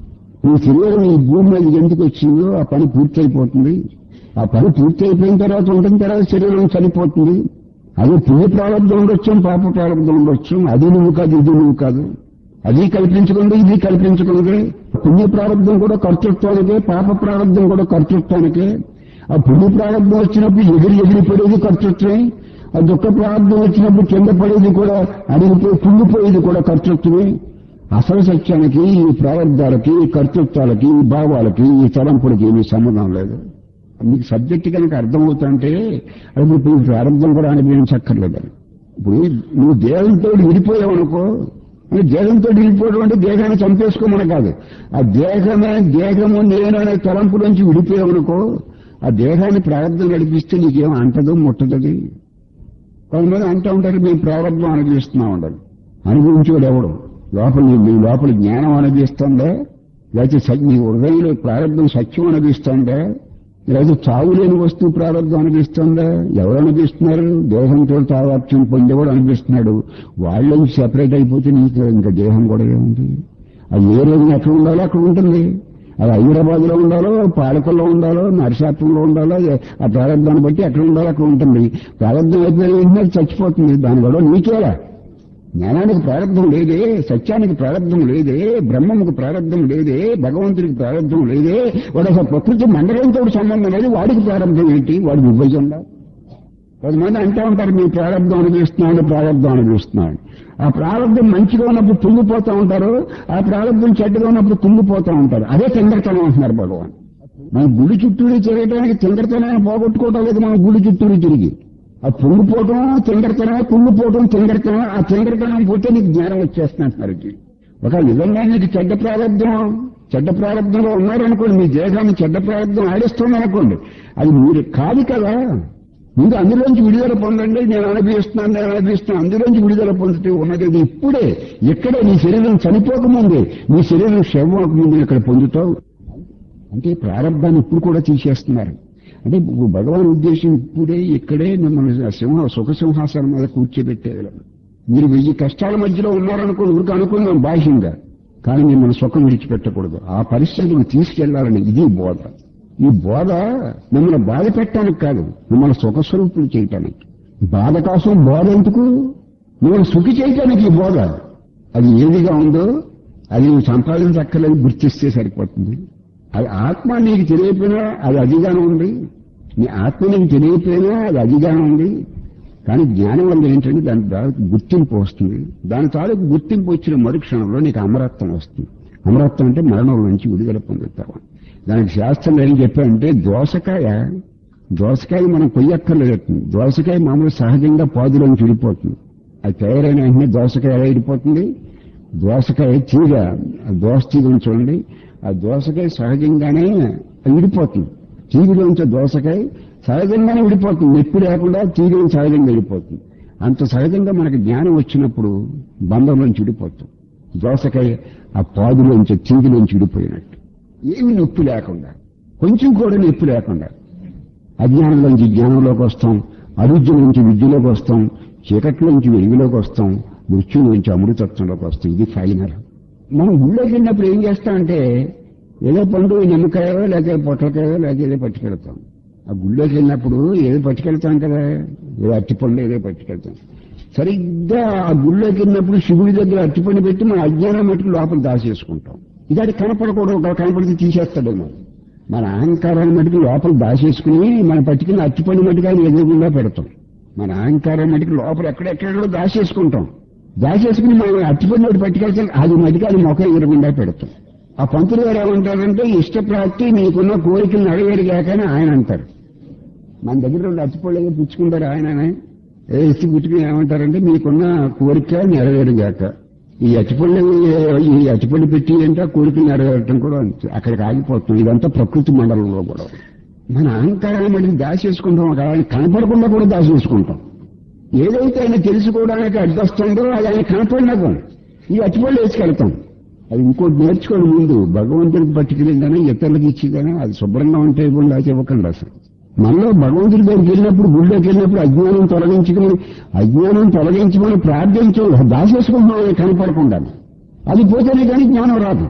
నీ శరీరం ఈ భూమి మీద ఎందుకు వచ్చిందో ఆ పని పూర్తి అయిపోతుంది ఆ పని పూర్తి అయిపోయిన తర్వాత ఉంటుంది తర్వాత శరీరం చనిపోతుంది అదే పుణ్య ప్రారంభం ఉండొచ్చు పాప ప్రారంభం ఉండొచ్చు అది నువ్వు కాదు ఇది నువ్వు కాదు అది కల్పించుకుంది ఇది కల్పించుకుంది పుణ్య ప్రారంభం కూడా కర్తృత్వానికే పాప ప్రారంభం కూడా కర్తృత్వానికే ఆ పుణ్య ప్రారంభం వచ్చినప్పుడు ఎగిరి ఎగిరి పడేది కర్తృత్వమే ఆ దుఃఖ ప్రారంభం వచ్చినప్పుడు కింద పడేది కూడా అడిగిపోయి కుంగిపోయేది కూడా కర్తృత్వమే అసలు సత్యానికి ఈ ప్రారంభాలకి ఈ కర్తృత్వాలకి ఈ భావాలకి ఈ తలంపులకి ఏమీ సంబంధం లేదు మీకు సబ్జెక్ట్ కనుక అర్థమవుతుంటే అది ఇప్పుడు ఈ ప్రారంభం కూడా అనుభవించక్కర్లేదు ఇప్పుడు నువ్వు దేహంతో విడిపోయావు అనుకో అంటే దేహంతో విడిపోవడం అంటే దేహాన్ని చంపేసుకోమని కాదు ఆ దేహమే దేహము నేను అనే తలంపు నుంచి విడిపోయావు అనుకో ఆ దేహాన్ని ప్రారంభం నడిపిస్తే నీకేం అంటదు ముట్టదది కొంతమంది అంటూ ఉంటారు మేము ప్రారంభం అనుభవిస్తున్నాం ఉండాలి అనుభవించేవాడు ఎవడు లోపల నీ- నీ లోపల జ్ఞానం అనుభవిస్తుందా లేకపోతే స- నీ హృదయంలో ప్రారంభం సత్యం అనుభవిస్తుందా లేదా చావు లేని వస్తువు ప్రారంభం అనిపిస్తుందా ఎవరు అనిపిస్తున్నారు దేహంతో తావాప్యం పొందేవాడు అనిపిస్తున్నాడు వాళ్ళ నుంచి సెపరేట్ అయిపోతే నీకు ఇంకా దేహం కూడా ఏముంది అది ఏ రోజున ఎక్కడ ఉండాలో అక్కడ ఉంటుంది అది హైదరాబాద్ లో ఉండాలో పాలకుల్లో ఉండాలో నరసాపురంలో ఉండాలో ఆ ప్రారంభాన్ని బట్టి ఎక్కడ ఉండాలో అక్కడ ఉంటుంది ప్రారంభం అయిపోయిన వెంటనే చచ్చిపోతుంది దాని వల్ల నీకేలా జ్ఞానానికి ప్రారంభం లేదే సత్యానికి ప్రారంభం లేదే బ్రహ్మముకు ప్రారంభం లేదే భగవంతుడికి ప్రారంభం లేదే వాడు అసలు ప్రకృతి మండలంతో సంబంధం లేదు వాడికి ప్రారంభం ఏంటి వాడి విభజన కొంతమంది అంటూ ఉంటారు మీ ప్రారంభం అనుభవిస్తున్నాడు ప్రారంభం అనుభవిస్తున్నాడు ఆ ప్రారంభం మంచిగా ఉన్నప్పుడు తుంగిపోతూ ఉంటారు ఆ ప్రారంభం చెడ్డగా ఉన్నప్పుడు తుంగిపోతూ ఉంటారు అదే తింగరతనం అంటున్నారు భగవాన్ మన గుడి చుట్టూరు తిరగడానికి తింగరతనాన్ని పోగొట్టుకోవటం లేదు మన గుడి చుట్టూరు తిరిగి ఆ పొంగిపోవటం తింగరతనం కుంగిపోవటం తింగరతనం ఆ తింగరతనం పోతే నీకు జ్ఞానం వచ్చేస్తుంది అంటున్నారు ఇది. ఒక నిజంగా నీకు చెడ్డ ప్రారంభం చెడ్డ ప్రారంభంలో ఉన్నారనుకోండి మీ దేహాన్ని చెడ్డ ప్రారంభం ఆడిస్తుంది అనుకోండి అది మీరు కాదు కదా ముందు అందులోంచి విడుదల పొందండి నేను అనుభవిస్తున్నాను నేను అనుభవిస్తున్నాను అందులోంచి విడుదల పొందుతూ ఉన్నది ఇది ఇప్పుడే ఇక్కడే నీ శరీరం చనిపోకముందే నీ శరీరం శవం ముందు ఇక్కడ పొందుతావు అంటే ప్రారంభాన్ని ఇప్పుడు కూడా తీసేస్తున్నారు అంటే భగవాన్ ఉద్దేశం ఇప్పుడే ఇక్కడే మిమ్మల్ని సింహ సుఖ సింహాసనం మీద కూర్చోబెట్టేది మీరు వెయ్యి కష్టాల మధ్యలో ఉన్నారనుకో ఊరికి అనుకుందాం బాహ్యంగా కానీ మిమ్మల్ని సుఖం విడిచిపెట్టకూడదు ఆ పరిస్థితికి తీసుకెళ్లాలని ఇది బోధ ఈ బోధ మిమ్మల్ని బాధ పెట్టడానికి కాదు మిమ్మల్ని సుఖస్వరూపులు చేయటానికి బాధ కోసం బోధ ఎందుకు మిమ్మల్ని సుఖి చేయటానికి ఈ బోధ అది ఏదిగా ఉందో అది నువ్వు సంపాదించక్కర్లేదు గుర్తిస్తే సరిపోతుంది అది ఆత్మ నీకు తెలియకపోయినా అది అదిగానే ఉంది నీ ఆత్మ నీకు తెలియకపోయినా అది అదిగానే ఉంది కానీ జ్ఞానం వల్ల ఏంటంటే దాని తాలూకు గుర్తింపు వస్తుంది దాని తాలూకు గుర్తింపు వచ్చిన మరుక్షణంలో నీకు అమరత్వం వస్తుంది అమరత్వం అంటే మరణం నుంచి విడుదల పొందుతావు దానికి శాస్త్రం ఏం చెప్పారంటే దోసకాయ దోసకాయ మనం కొయ్యక్కర్లేదు దోసకాయ మామూలు సహజంగా పాదులోంచి విడిపోతుంది అది తయారైన వెంటనే దోసకాయ ఎలా విడిపోతుంది దోసకాయ తీగ ఆ దోస తీగ చూడండి ఆ దోసకాయ సహజంగానే విడిపోతుంది తీగలోంచి దోసకాయ సహజంగానే విడిపోతుంది నొప్పి లేకుండా తీగలు సహజంగా విడిపోతుంది అంత సహజంగా మనకి జ్ఞానం వచ్చినప్పుడు బంధం నుంచి విడిపోతుంది దోసకాయ ఆ పాదులోంచి తీగలోంచి విడిపోయినట్టు ఏమి నొప్పి లేకుండా కొంచెం కూడా నొప్పి లేకుండా అజ్ఞానంలోంచి జ్ఞానంలోకి వస్తాం అవిద్య నుంచి విద్యలోకి వస్తాం చీకట్లో నుంచి వెలుగులోకి వస్తాం మృత్యు నుంచి అమృతత్వంలోకి వస్తాం ఇది ఫైనల్ మనం ఊళ్ళోకి వెళ్ళినప్పుడు ఏం చేస్తామంటే ఏదో పండు నిమ్మకాయో లేకపోతే పొట్లకాయో లేకపోతే ఏదో పట్టుకెళ్తాం ఆ గుళ్ళోకి వెళ్ళినప్పుడు ఏదో పట్టుకెళ్తాం కదా ఏదో అట్టిపండు ఏదో పట్టుకెళ్తాం సరిగ్గా ఆ గుళ్ళోకి వెళ్ళినప్పుడు శివుడి దగ్గర అట్టిపండు పెట్టి మన అజ్ఞానం మట్టుకు లోపల దాచేసుకుంటాం ఇది అది కనపడకూడదు ఒకడు కనపడితే తీసేస్తాడేమో మన అహంకారాన్ని మటుకు లోపల దాచేసుకుని మన పట్టుకుని అట్టిపండు మటుకు ఆయన ఎదురుగుండా పెడతాం మన అహంకారం మటుకు లోపల ఎక్కడెక్కడో దాచేసుకుంటాం దాచేసుకుని మనం అట్టిపండు ఒకటి పట్టుకెళ్తాం అది మటుకు అది మొక్క ఎదురుగుండా పెడతాం ఆ పంతులు గారు ఏమంటారంటే ఇష్టప్రాప్తి నీకున్న కోరికలు నెరవేరుగాక అని ఆయన అంటారు మన దగ్గర రెండు అచ్చిపళ్ళు పుచ్చుకుంటారు ఆయననే ఏ ఇచ్చి పుచ్చుకుని ఏమంటారంటే మీకున్న కోరిక నెరవేరుగాక ఈ అచ్చిపళ్ళు ఈ అచ్చిపళ్ళు పెట్టి అంటే ఆ కోరికలు నెరవేరటం కూడా అంతే. అక్కడికి ఆగిపోతుంది ఇదంతా ప్రకృతి మండలంలో కూడా మన అహంకారాన్ని మళ్ళీ దాచేసుకుంటాం ఒక ఆయన కనపడకుండా కూడా దాచేసుకుంటాం ఏదైతే ఆయన తెలుసుకోవడానికి అడ్డొస్తుందో అది ఆయన కనపడినాక ఈ అచ్చిపళ్ళు వేసుకెళ్తాం అది ఇంకోటి నేర్చుకోండి ముందు భగవంతుడికి పట్టుకెళ్ళిందని ఇతరులకు ఇచ్చిందని అది శుభ్రంగా ఉంటే ఇవ్వండి అది ఇవ్వకండి అసలు మనలో భగవంతుడి దగ్గరికి వెళ్ళినప్పుడు గుళ్ళోకి వెళ్ళినప్పుడు అజ్ఞానం తొలగించుకుని అజ్ఞానం తొలగించమని ప్రార్థించు దాచేసుకుంటున్నాం అది కనపడకుండా అది పోతేనే కానీ జ్ఞానం రాదు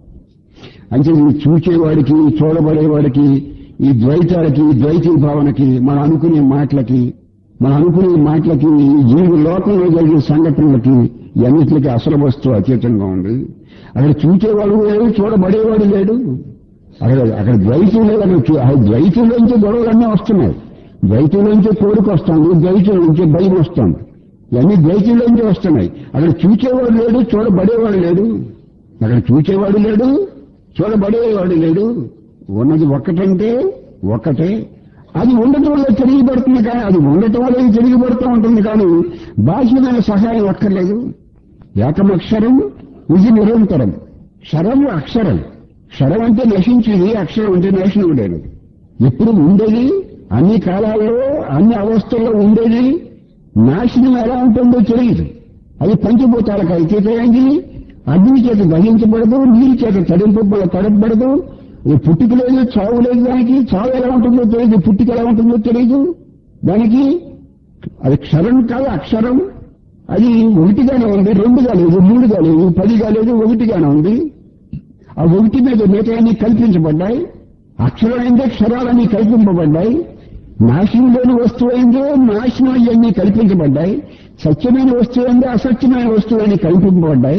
అంటే ఇది చూచేవాడికి చూడబడేవాడికి ఈ ద్వైతాలకి ద్వైతీ భావనకి మనం అనుకునే మాటలకి మనం అనుకునే మాటలకి ఈ జీవి లోకంలో జరిగే సంఘటనలకి ఇవన్నిటికి అసలు వస్తువు అతీతంగా ఉంది అక్కడ చూచేవాడు లేడు చూడబడేవాడు లేడు అక్కడ అక్కడ ద్వైతం లేదు అక్కడ చూ- ఆ ద్వైతంలోంచి గొడవలన్నీ వస్తున్నాయి ద్వైతంలోంచి కోరిక వస్తుంది ద్వైతం నుంచి భయం వస్తుంది ఇవన్నీ ద్వైతంలోంచి వస్తున్నాయి అక్కడ చూచేవాడు లేడు చూడబడేవాడు లేడు అక్కడ చూచేవాడు లేడు చూడబడేవాడు లేడు ఉన్నది ఒక్కటంటే ఒక్కటే అది ఉండటం వల్ల తిరిగిపడుతుంది కానీ అది ఉండటం వల్ల ఇది తిరిగిపడుతూ ఉంటుంది కానీ బాహ్యమైన సహాయం అక్కర్లేదు ఏకమక్షరం ఇది నిరంతరం క్షరం అక్షరం క్షరం అంటే నశించేది అక్షరం అంటే నాశనం లేనిది ఎప్పుడు ఉండేది అన్ని కాలాల్లో అన్ని అవస్థల్లో ఉండేది నాశనం ఎలా ఉంటుందో తెలియదు అది పంచభూతాలకు అతీతమైంది అగ్ని చేత దహించబడదు నీరు చేత తడింప తడపబడదు ఇది పుట్టుక లేదు చావు లేదు దానికి చావు ఎలా ఉంటుందో తెలియదు పుట్టుక ఎలా ఉంటుందో తెలియదు దానికి అది క్షరం కాదు అక్షరం అది ఒకటిగానే ఉంది రెండుగా లేదు మూడుగా లేదు పదిగా లేదు ఒకటిగానే ఉంది ఆ ఒకటి మీద మిగతాన్ని కల్పించబడ్డాయి అక్షరమైందే క్షరాలన్నీ కల్పింపబడ్డాయి నాశనం లేని వస్తువు అయిందే నాశనం అయ్యన్నీ కల్పించబడ్డాయి సత్యమైన వస్తువు అయిందే అసత్యమైన వస్తువు అని కల్పింపబడ్డాయి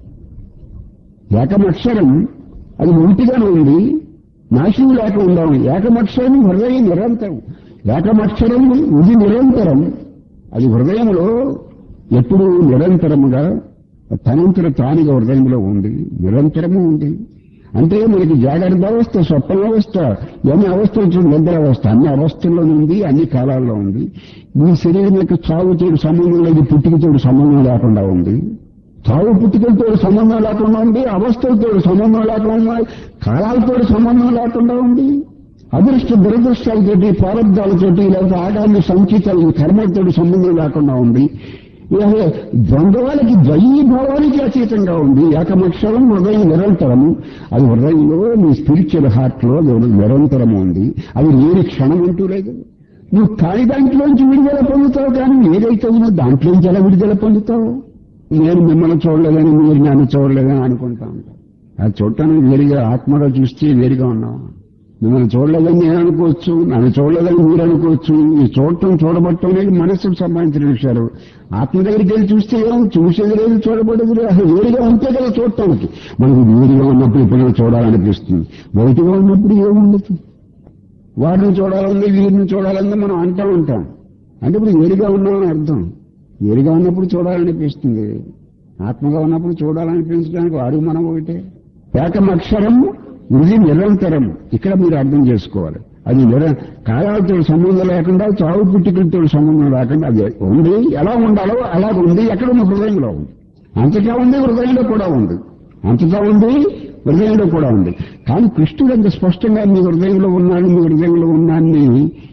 ఏకమక్షరం అది ఒకటిగానే ఉంది నాశనం లేక ఉందాం ఏకమక్షరం హృదయం నిరంతరం ఏకమక్షరం ఇది నిరంతరం అది హృదయంలో ఎప్పుడు నిరంతరముగా తనంతర తానుగా హృదయంలో ఉంది నిరంతరము ఉంది అంటే మనకి జాగ్రత్త అవస్థ స్వప్న అవస్థ ఎన్ని అవస్థలు చూడండి నిద్ర అవస్థ అన్ని అవస్థల్లో ఉంది అన్ని కాలాల్లో ఉంది మీ శరీరం యొక్క చావుతోడు సంబంధం లేదు పుట్టుకతోడు సంబంధం లేకుండా ఉంది చావు పుట్టుకలతో సంబంధం లేకుండా ఉంది అవస్థలతో సంబంధం లేకుండా ఉంది కాలాలతో సంబంధం లేకుండా ఉంది అదృష్ట దురదృష్టాలతోటి ప్రారంభాలతోటి లేకపోతే ఆగామి సంచితాలు కర్మలతో సంబంధం లేకుండా ఉంది ఇలాగే ద్వంద్వాలకి ద్వయీభావానికి అతీతంగా ఉంది ఏకమక్షరం హృదయం నిరంతరము అది హృదయంలో మీ స్పిరిచువల్ హార్ట్ లో అది నిరంతరము ఉంది అది లేని క్షణం అంటూ లేదు నువ్వు కాని దాంట్లోంచి విడుదల పొందుతావు కానీ ఏదైతే ఉందో దాంట్లోంచి ఎలా విడుదల పొందుతావు నేను మిమ్మల్ని చూడలేదని మీరు నన్ను చూడలేదని అనుకుంటా ఉంటాను అది చూడటానికి వేరుగా ఆత్మగా చూస్తే వేరుగా ఉన్నాం మిమ్మల్ని చూడలేదని నేను అనుకోవచ్చు నన్ను చూడలేదని మీరు అనుకోవచ్చు ఈ చూడటం చూడబట్టం అనేది మనస్సుకు సంబంధించిన విషయాలు ఆత్మ దగ్గరికి వెళ్ళి చూస్తే ఏం చూసేది లేదు చూడబడేది లేదు అసలు వేరుగా ఉంటే కదా చూడటానికి మనకి వేరుగా ఉన్నప్పుడు ఇప్పుడు చూడాలనిపిస్తుంది బయటగా ఉన్నప్పుడు ఏముండదు వారిని చూడాలని వీరిని చూడాలని మనం అంటూ ఉంటాం అంటే ఇప్పుడు వేరుగా ఉన్నామని అర్థం వేరుగా ఉన్నప్పుడు చూడాలనిపిస్తుంది ఆత్మగా ఉన్నప్పుడు చూడాలనిపించడానికి వాడు మనం ఒకటే ఏకమక్షరం ఇది నిరంతరం ఇక్కడ మీరు అర్థం చేసుకోవాలి అది నిర కాలాలతో సంబంధం లేకుండా చావు పుట్టుకలతో సంబంధం లేకుండా అది ఉంది ఎలా ఉండాలో అలాగ ఉంది ఎక్కడ ఉన్న హృదయంలో ఉంది అంతటా ఉంది హృదయంలో కూడా ఉంది అంతటా ఉంది హృదయంలో కూడా ఉంది కానీ కృష్ణుడు అంత స్పష్టంగా మీ హృదయంలో ఉన్నాను మీ హృదయంలో ఉన్నాన్ని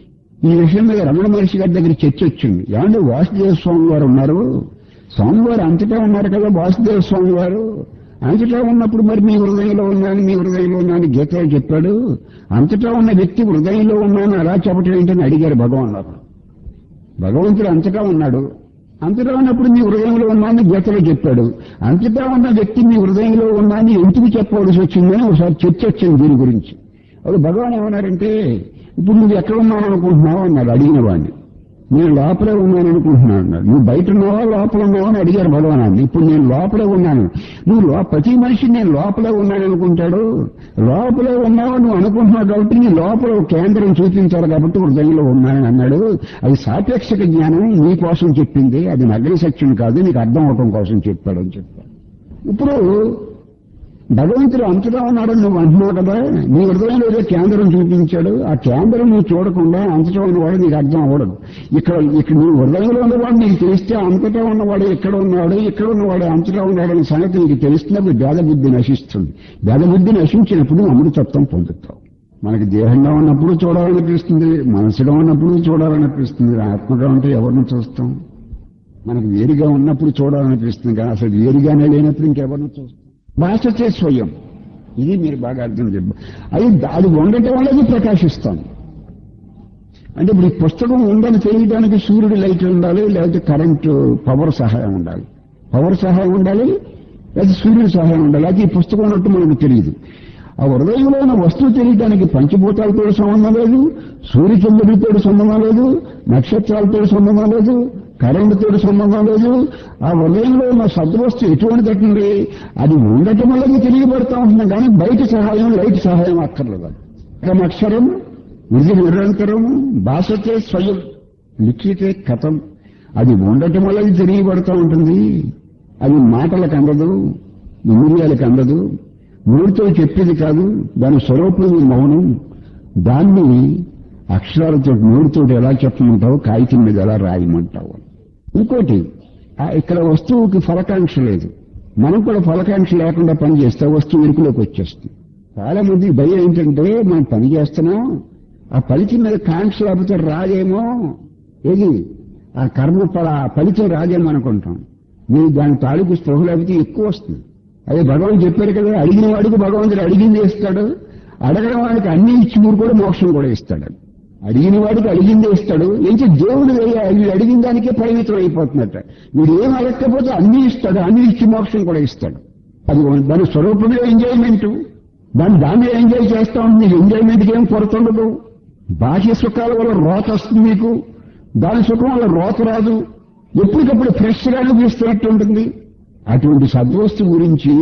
ఈ విషయం మీద రమణ మహర్షి గారి దగ్గర చర్చ వచ్చింది ఏమంటే వాసుదేవ స్వామి వారు ఉన్నారు స్వామివారు అంతటా ఉన్నారు కదా వాసుదేవ స్వామి వారు అంతటా ఉన్నప్పుడు మరి మీ హృదయంలో ఉన్నాను మీ హృదయంలో ఉన్నాను గీతలో చెప్పాడు అంతటా ఉన్న వ్యక్తి హృదయంలో ఉన్నాను అలా చెప్పటం ఏంటని అడిగారు భగవాన్ వారు భగవంతుడు అంతటా ఉన్నాడు అంతటా ఉన్నప్పుడు మీ హృదయంలో ఉన్నానని గీతలో చెప్పాడు అంతటా ఉన్న వ్యక్తి మీ హృదయంలో ఉన్నానని ఎందుకు చెప్పవలసి వచ్చిందని ఒకసారి చర్చ వచ్చింది దీని గురించి అప్పుడు భగవాన్ ఏమన్నారంటే ఇప్పుడు నువ్వు ఎక్కడ ఉన్నావు అనుకుంటున్నావు అన్నాడు అడిగిన వాడిని నేను లోపలే ఉన్నాను అనుకుంటున్నాను అన్నాడు నువ్వు బయట ఉన్నావా లోపల ఉన్నావా అని అడిగారు భగవానాన్ని ఇప్పుడు నేను లోపలే ఉన్నాను నువ్వు లో- ప్రతి మనిషి నేను లోపలే ఉన్నాను అనుకుంటాడు లోపలే ఉన్నావు నువ్వు అనుకుంటున్నావు కాబట్టి నీ లోపల ఒక కేంద్రం చూపించాలి కాబట్టి హృదయంలో ఉన్నానని అన్నాడు అది సాపేక్షక జ్ఞానం నీ కోసం చెప్పింది అది నగ్న సత్యం కాదు నీకు అర్థం అవటం కోసం చెప్పాడు అని చెప్పాడు ఇప్పుడు భగవంతుడు అంతటా ఉన్నాడని నువ్వు అంటున్నావు కదా నీ హృదయంలో ఏదో కేంద్రం చూపించాడు ఆ కేంద్రం నువ్వు చూడకుండా అంతటా ఉన్నవాడు నీకు అర్థం అవ్వడం ఇక్కడ ఇక్కడ నీ హృదయంలో ఉన్నవాడు నీకు తెలిస్తే అంతటా ఉన్నవాడు ఎక్కడ ఉన్నాడు ఇక్కడ ఉన్నవాడు అంతటా ఉన్నాడు అనే సంగతి నీకు తెలిసినప్పుడు భేదబుద్ధి నశిస్తుంది భేదబుద్ధి నశించినప్పుడు అమృతత్వం పొందుతావు మనకి దేహంగా ఉన్నప్పుడు చూడాలనిపిస్తుంది మనసుగా ఉన్నప్పుడు చూడాలనిపిస్తుంది ఆత్మగా ఉంటే ఎవరిని చూస్తాం మనకు వేరుగా ఉన్నప్పుడు చూడాలనిపిస్తుంది కానీ అసలు వేరుగానే లేనప్పుడు ఇంకెవరిని చూస్తాం భాషతే స్వయం ఇది మీరు బాగా అర్థం చెప్ప అది అది ఉండటం వల్ల అది ప్రకాశిస్తాం అంటే ఇప్పుడు ఈ పుస్తకం ఉందని తెలియడానికి సూర్యుడి లైట్ ఉండాలి లేకపోతే కరెంటు పవర్ సహాయం ఉండాలి పవర్ సహాయం ఉండాలి లేకపోతే సూర్యుడి సహాయం ఉండాలి అది ఈ పుస్తకం ఉన్నట్టు మనకు తెలియదు ఆ హృదయంలో ఉన్న వస్తువు తెలియడానికి పంచభూతాలతో సంబంధం లేదు సూర్యచంద్రుడితో సంబంధం లేదు నక్షత్రాలతో సంబంధం లేదు కరెంటుతో సంబంధం లేదు ఆ హృదయంలో ఉన్న సద్వస్తు ఎటువంటిదండి అది ఉండటం వల్ల అది తెలియబడతా ఉంటున్నాం కానీ బయట సహాయం లైట్ సహాయం అక్కర్లేదు కథం అక్షరం ఇది నిరంతరం భాషతే స్వయం లిఖితే కథం అది ఉండటం వల్ల అది తెలియబడతా ఉంటుంది అది మాటలకు అందదు ఇంద్రియాలకు అందదు నోటితో చెప్పేది కాదు దాని స్వరూపం మౌనం దాన్ని అక్షరాలతో నోటితో ఎలా చెప్పమంటావు కాగితం మీద ఎలా రాయమంటావు ఇంకోటి ఆ ఇక్కడ వస్తువుకి ఫలకాంక్ష లేదు మనం కూడా ఫలకాంక్ష లేకుండా పని చేస్తే ఆ వస్తువు ఇరుకులోకి వచ్చేస్తుంది చాలా మంది భయం ఏంటంటే మనం పని చేస్తున్నాం ఆ ఫలితం మీద కాంక్ష లేకపోతే రాదేమో ఏది ఆ కర్మ ఫల ఆ ఫలితం రాదేమో అనుకుంటాం మీరు దాని తాలూకు స్పృహ లేకపోతే ఎక్కువ వస్తుంది అదే భగవాన్ చెప్పారు కదా అడిగిన వాడికి భగవంతుడు అడిగింది ఇస్తాడు అడగడం వాడికి అన్ని ఇచ్చి ఊరు కూడా మోక్షం కూడా ఇస్తాడు అడిగిన వాడికి అడిగిందే ఇస్తాడు ఏంటి దేవుడు వేయ- వీడు అడిగిన దానికే పరిమితం అయిపోతున్నట్ట వీడు ఏం అడగకపోతే అన్ని ఇస్తాడు అన్ని ఇచ్చి మోక్షం కూడా ఇస్తాడు అది దాని స్వరూపంలో ఎంజాయ్మెంట్ దాన్ని దాన్ని ఎంజాయ్ చేస్తా ఉంది నీకు ఎంజాయ్మెంట్కి ఏం కొరత ఉండదు బాహ్య సుఖాల వల్ల రోత వస్తుంది మీకు దాని సుఖం వల్ల రోత రాదు ఎప్పటికప్పుడు ఫ్రెష్ గా అనిపిస్తున్నట్టు ఉంటుంది అటువంటి సద్వస్తు గురించి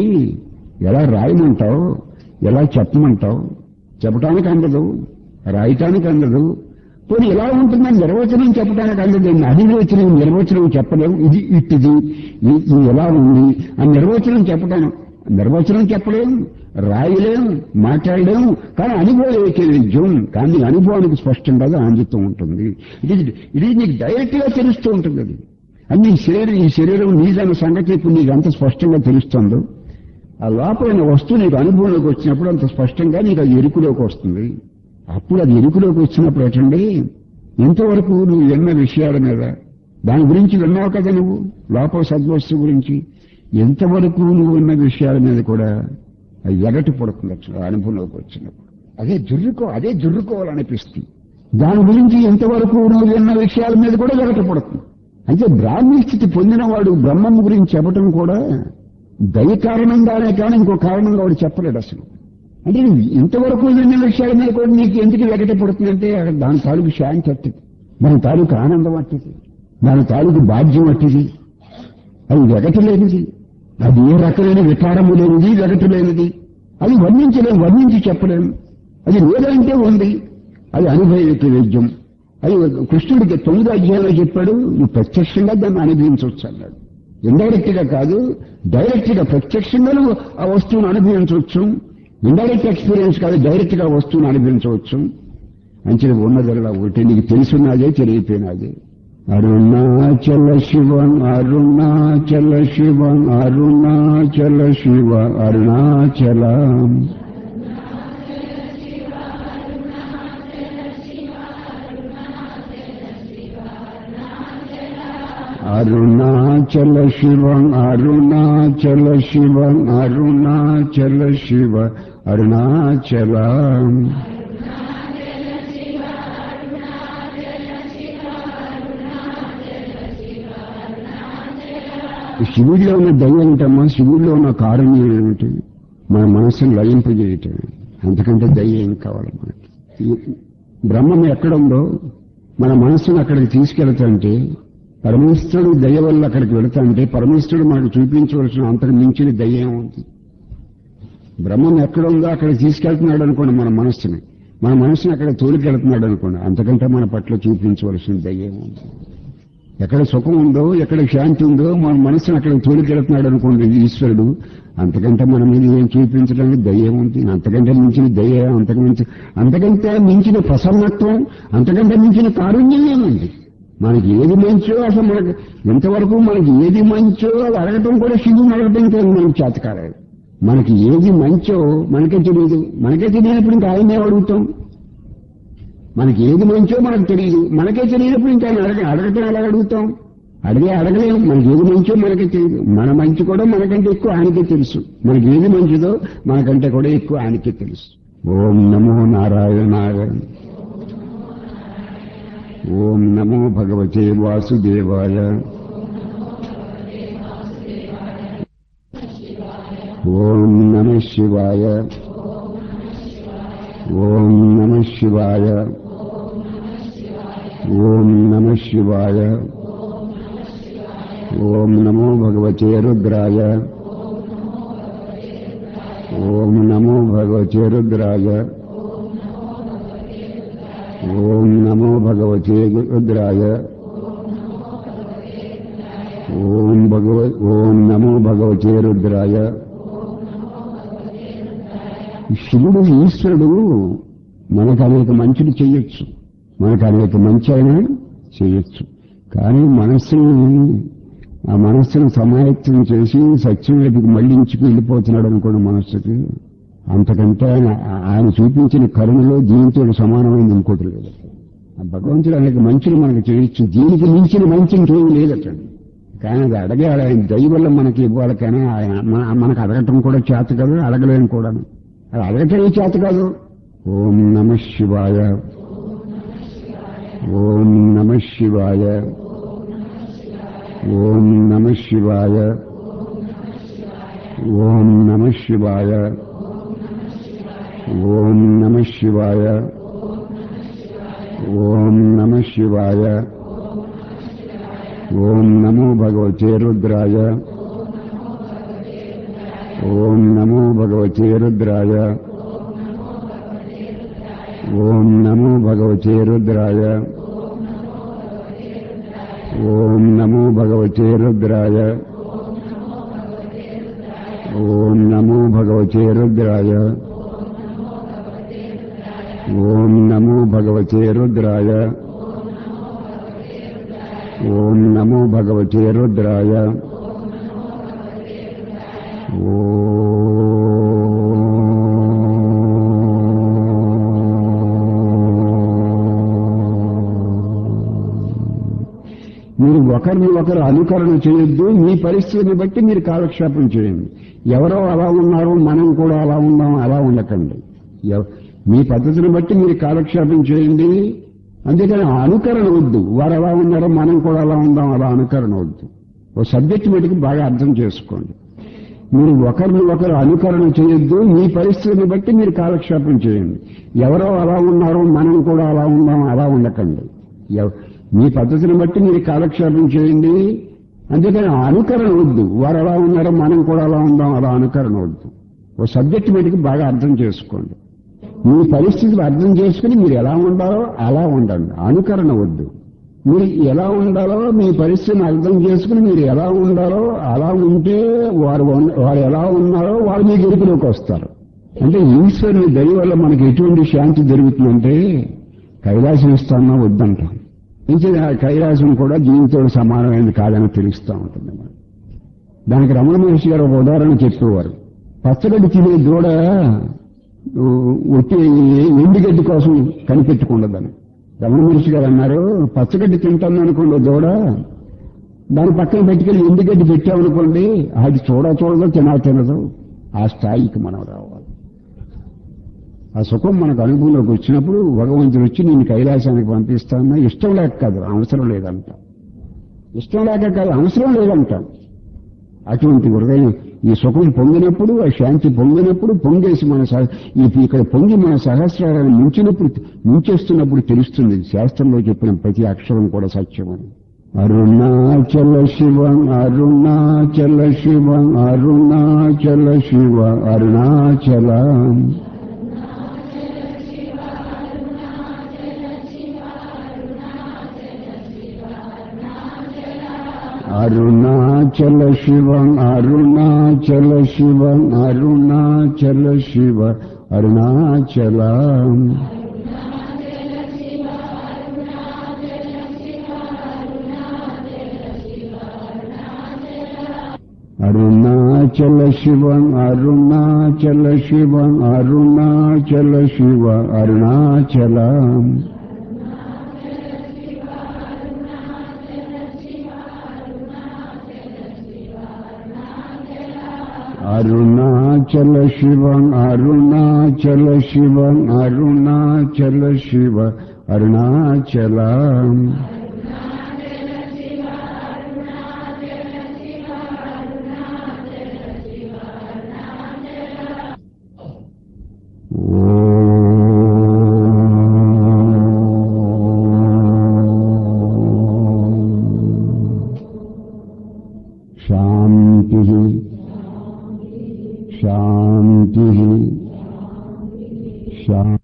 ఎలా రాయమంటావు ఎలా చెప్పమంటావు చెప్పడానికి అందదు రాయటానికి అందదు పోనీ ఎలా ఉంటుందని నిర్వచనం చెప్పడానికి అందదు అధినిర్వచనం నిర్వచనం చెప్పలేము ఇది ఇట్టిది ఇది ఇది ఎలా ఉంది ఆ నిర్వచనం చెప్పడానికి నిర్వచనం చెప్పలేం రాయలేం మాట్లాడలేం కానీ అనుభవం విద్యం కానీ అనుభవానికి స్పష్టంగా అందుతూ ఉంటుంది ఇది ఇది నీకు డైరెక్ట్ గా తెలుస్తూ ఉంటుంది అది అది నీ శరీరం ఈ శరీరం నీదన్న సంగతి ఇప్పుడు నీకు అంత స్పష్టంగా తెలుస్తుందో ఆ లోపల ఉన్న వస్తువు నీకు అనుభవంలోకి వచ్చినప్పుడు అంత స్పష్టంగా నీకు అది ఎరుకులోకి వస్తుంది అప్పుడు అది ఎరుకులోకి వచ్చినప్పుడు ఎటండి ఎంతవరకు నువ్వు విన్న విషయాల మీద దాని గురించి విన్నావు కదా నువ్వు లోపల సద్వస్తు గురించి ఎంతవరకు నువ్వు విన్న విషయాల మీద కూడా అది ఎగటి పడుతుంది అసలు ఆ అనుభవంలోకి వచ్చినప్పుడు అదే జుర్రుకో అదే జుర్రుకోవాలనిపిస్తుంది దాని గురించి ఎంతవరకు నువ్వు విన్న విషయాల మీద కూడా ఎగటి పడుతుంది అయితే బ్రాహ్మీ స్థితి పొందినవాడు బ్రహ్మం గురించి చెప్పడం కూడా దయ కారణంగానే కానీ ఇంకో కారణంగా వాడు చెప్పలేడు అసలు అంటే నువ్వు ఇంతవరకు విన్న విషయాల మీద కూడా నీకు ఎందుకు వెగట పడుతుందంటే అక్కడ దాని తాలూకు శాంతి అట్టిది దాని తాలూకు ఆనందం అట్టిది దాని తాలూకు బాధ్యం అట్టిది అది వెగట లేనిది అది ఏ రకమైన వికారము లేనిది వెగట లేనిది అది వర్ణించలేము వర్ణించి చెప్పలేము అది లేదంటే ఉంది అది అనుభవిక వైద్యం అది కృష్ణుడికి తొమ్మిదో అధ్యాయంలో చెప్పాడు నువ్వు ప్రత్యక్షంగా దాన్ని అనుభవించవచ్చు అన్నాడు ఇండైరెక్ట్ గా కాదు డైరెక్ట్ గా ప్రత్యక్షంగా నువ్వు ఆ వస్తువును అనుభవించవచ్చు ఇండైరెక్ట్ ఎక్స్పీరియన్స్ కాదు డైరెక్ట్ గా వస్తువును అనుభవించవచ్చు అంచెలు ఉన్నదల్లా ఒకటి నీకు తెలుసున్నదే తెలియపోయినదే అరుణాచల శివ అరుణాచల శివ అరుణాచల శివ అరుణాచల అరుణాచల శివ అరుణాచల శివ అరుణాచల శివ అరుణాచల శివుడిలో ఉన్న దయ్యం ఏంటమ్మా శివుడిలో ఉన్న కారణ్యం ఏమిటి మన మనసును లయింపజేయటం అంతకంటే దయ్యం ఏం కావాలి మనకి ఈ బ్రహ్మం ఎక్కడుందో మన మనస్సును అక్కడికి తీసుకెళ్తాంటే పరమేశ్వరుడు దయ వల్ల అక్కడికి వెళతాంటే పరమేశ్వరుడు మనకు చూపించవలసిన అంతకు మించిన దయ్యం ఉంది బ్రహ్మం ఎక్కడుందో అక్కడికి తీసుకెళ్తున్నాడు అనుకోండి మన మనస్సుని మన మనసుని అక్కడ తోలికెళ్తున్నాడు అనుకోండి అంతకంటే మన పట్ల చూపించవలసిన దయ్యం ఉంది ఎక్కడ సుఖం ఉందో ఎక్కడ శాంతి ఉందో మన మనసును అక్కడ తోలికెడుతున్నాడు అనుకోండి ఈశ్వరుడు అంతకంటే మన మీద ఏం చూపించడానికి దయ్యం ఉంది అంతకంటే మించిన దయ్య అంతకు మించి అంతకంటే మించిన ప్రసన్నత్వం అంతకంటే మించిన కారుణ్యం ఏముంది మనకి ఏది మంచో అసలు మనకి ఇంతవరకు మనకి ఏది మంచో అది అడగటం కూడా శివుని అడగటం ఇంకా మనకి చేత కాలేదు మనకి ఏది మంచో మనకే తెలియదు మనకే తెలియనప్పుడు ఇంకా ఆయనే అడుగుతాం మనకి ఏది మంచో మనకు తెలియదు మనకే తెలియనప్పుడు ఇంకా ఆయన అడగ అడగటం ఎలా అడుగుతాం అడిగే అడగలేము మనకి ఏది మంచో మనకే తెలియదు మన మంచి కూడా మనకంటే ఎక్కువ ఆయనకే తెలుసు మనకి ఏది మంచిదో మనకంటే కూడా ఎక్కువ ఆయనకే తెలుసు ఓం నమో నారాయణాయ ఓం నమో భగవతే వాసుదేవాయ ఓం నమ శివాయ ఓం నమ శివాయ ఓం నమ శివాయ ఓం నమో భగవతే రుద్రాయ ఓం నమో భగవతే రుద్రాయ ఓం నమో భగవతే రుద్రాయ ఓం భగవ ఓం నమో భగవతే రుద్రాయ శివుడు ఈశ్వరుడు మనకు అనేక మంచులు చేయొచ్చు మనకు అనేక మంచి అయినా చేయొచ్చు కానీ మనస్సుని ఆ మనస్సును సమాయత్తం చేసి సత్యం వైపుకి మళ్లించుకు వెళ్ళిపోతున్నాడు అనుకోండి మనస్సుకి అంతకంటే ఆయన ఆయన చూపించిన కరుణలో దీనితో సమానమైంది ఇంకోటి లేదు ఆ భగవంతుడు అనేక మంచులు మనకు చేయొచ్చు దీనికి మించిన మంచి ఇంకేం లేదటండి కానీ అది అడగే ఆయన దయ వల్ల మనకి ఇవ్వాలి కానీ ఆయన మన- మనకు అడగటం కూడా చేత కాదు అడగలేము కూడా అది అడగటమే చేత కాదు ఓం నమ శివాయ ఓం నమ శివాయ ఓం నమ శివాయ ఓం నమ శివాయ ఓం నమ శివాయ ఓం నమ శివాయ ఓం నమో భగవతే రుద్రాయ ఓం నమో భగవతే రుద్రాయ ఓం నమో భగవతే రుద్రాయ ఓం నమో భగవతే రుద్రాయ ఓం నమో భగవతే రుద్రాయ ఓం నమో భగవతే రుద్రాయ ఓం నమో భగవతే రుద్రాయ మీరు ఒకరిని ఒకరు అనుకరణ చేయొద్దు మీ పరిస్థితిని బట్టి మీరు కాలక్షేపం చేయండి ఎవరో అలా ఉన్నారో మనం కూడా అలా ఉన్నాం అలా ఉండకండి ఎవ- మీ పద్ధతిని బట్టి మీరు కాలక్షేపం చేయండి అంతేకాని అనుకరణ వద్దు వారు ఎలా ఉన్నారో మనం కూడా అలా ఉందాం అలా అనుకరణ వద్దు ఓ సబ్జెక్ట్ మటుకు బాగా అర్థం చేసుకోండి మీరు ఒకరిని ఒకరు అనుకరణ చేయొద్దు మీ పరిస్థితిని బట్టి మీరు కాలక్షేపం చేయండి ఎవరో అలా ఉన్నారో మనం కూడా అలా ఉందాం అలా ఉండకండి ఎవ- మీ పద్ధతిని బట్టి మీరు కాలక్షేపం చేయండి అంతేకాని అనుకరణ వద్దు వారు ఎలా ఉన్నారో మనం కూడా అలా ఉందాం అలా అనుకరణ వద్దు ఓ సబ్జెక్ట్ మటుకు బాగా అర్థం చేసుకోండి మీ పరిస్థితులు అర్థం చేసుకుని మీరు ఎలా ఉండాలో అలా ఉండండి అనుకరణ వద్దు మీరు ఎలా ఉండాలో మీ పరిస్థితిని అర్థం చేసుకుని మీరు ఎలా ఉండాలో అలా ఉంటే వారు ఉన్న- వారు ఎలా ఉన్నారో వారు మీ గెలుపులోకి వస్తారు అంటే ఈశ్వరుని దయ వల్ల మనకి ఎటువంటి శాంతి జరుగుతుందంటే కైలాసం ఇస్తామన్నా వద్దంటాం ఇంకా కైలాసం కూడా దీనితో సమానమైనది కాదని తెలుస్తూ ఉంటుంది మనకి. దానికి రమణ మహర్షి గారు ఒక ఉదాహరణ చెప్పేవారు పచ్చగడ్డి తినే దూడ ఊ, ఒట్టి ఎండుగడ్డి కోసం కనిపెట్టుకుండదని రమణ మహర్షి గారు అన్నారు పచ్చగడ్డి తింటాను అనుకోండి ఓ దూడ దాని పక్కన పెట్టుకెళ్ళి ఎండుగడ్డి పెట్టామనుకోండి అది చూడ చూడదో తినా తినదు ఆ స్థాయికి మనం రావాలి ఆ సుఖం మనకు అనుభవంలోకి వచ్చినప్పుడు భగవంతుడు వచ్చి నేను కైలాసానికి పంపిస్తానన్నా ఇష్టం లేక కాదు అవసరం లేదంట ఇష్టం లేక కాదు అవసరం లేదంట అటువంటి హృదయం ఈ సుఖం పొంగినప్పుడు ఆ శాంతి పొంగినప్పుడు పొంగేసి మన సహ- ఈ ఇక్కడ పొంగి మన సహస్రాలను ముంచినప్పుడు ముంచేస్తున్నప్పుడు తెలుస్తుంది శాస్త్రంలో చెప్పిన ప్రతి అక్షరం కూడా సత్యమని అరుణాచల శివ అరుణాచల శివ అరుణాచల శివ అరుణాచల అరుణాచల శివం అరుణాచల శివం అరుణాచల శివ అరుణాచలం అరుణాచల శివం అరుణాచల శివం అరుణాచల శివ అరుణాచలం అరుణాచల శివం అరుణాచల శివం అరుణాచల శివ అరుణాచలం శాంతి శాంతి శాంతి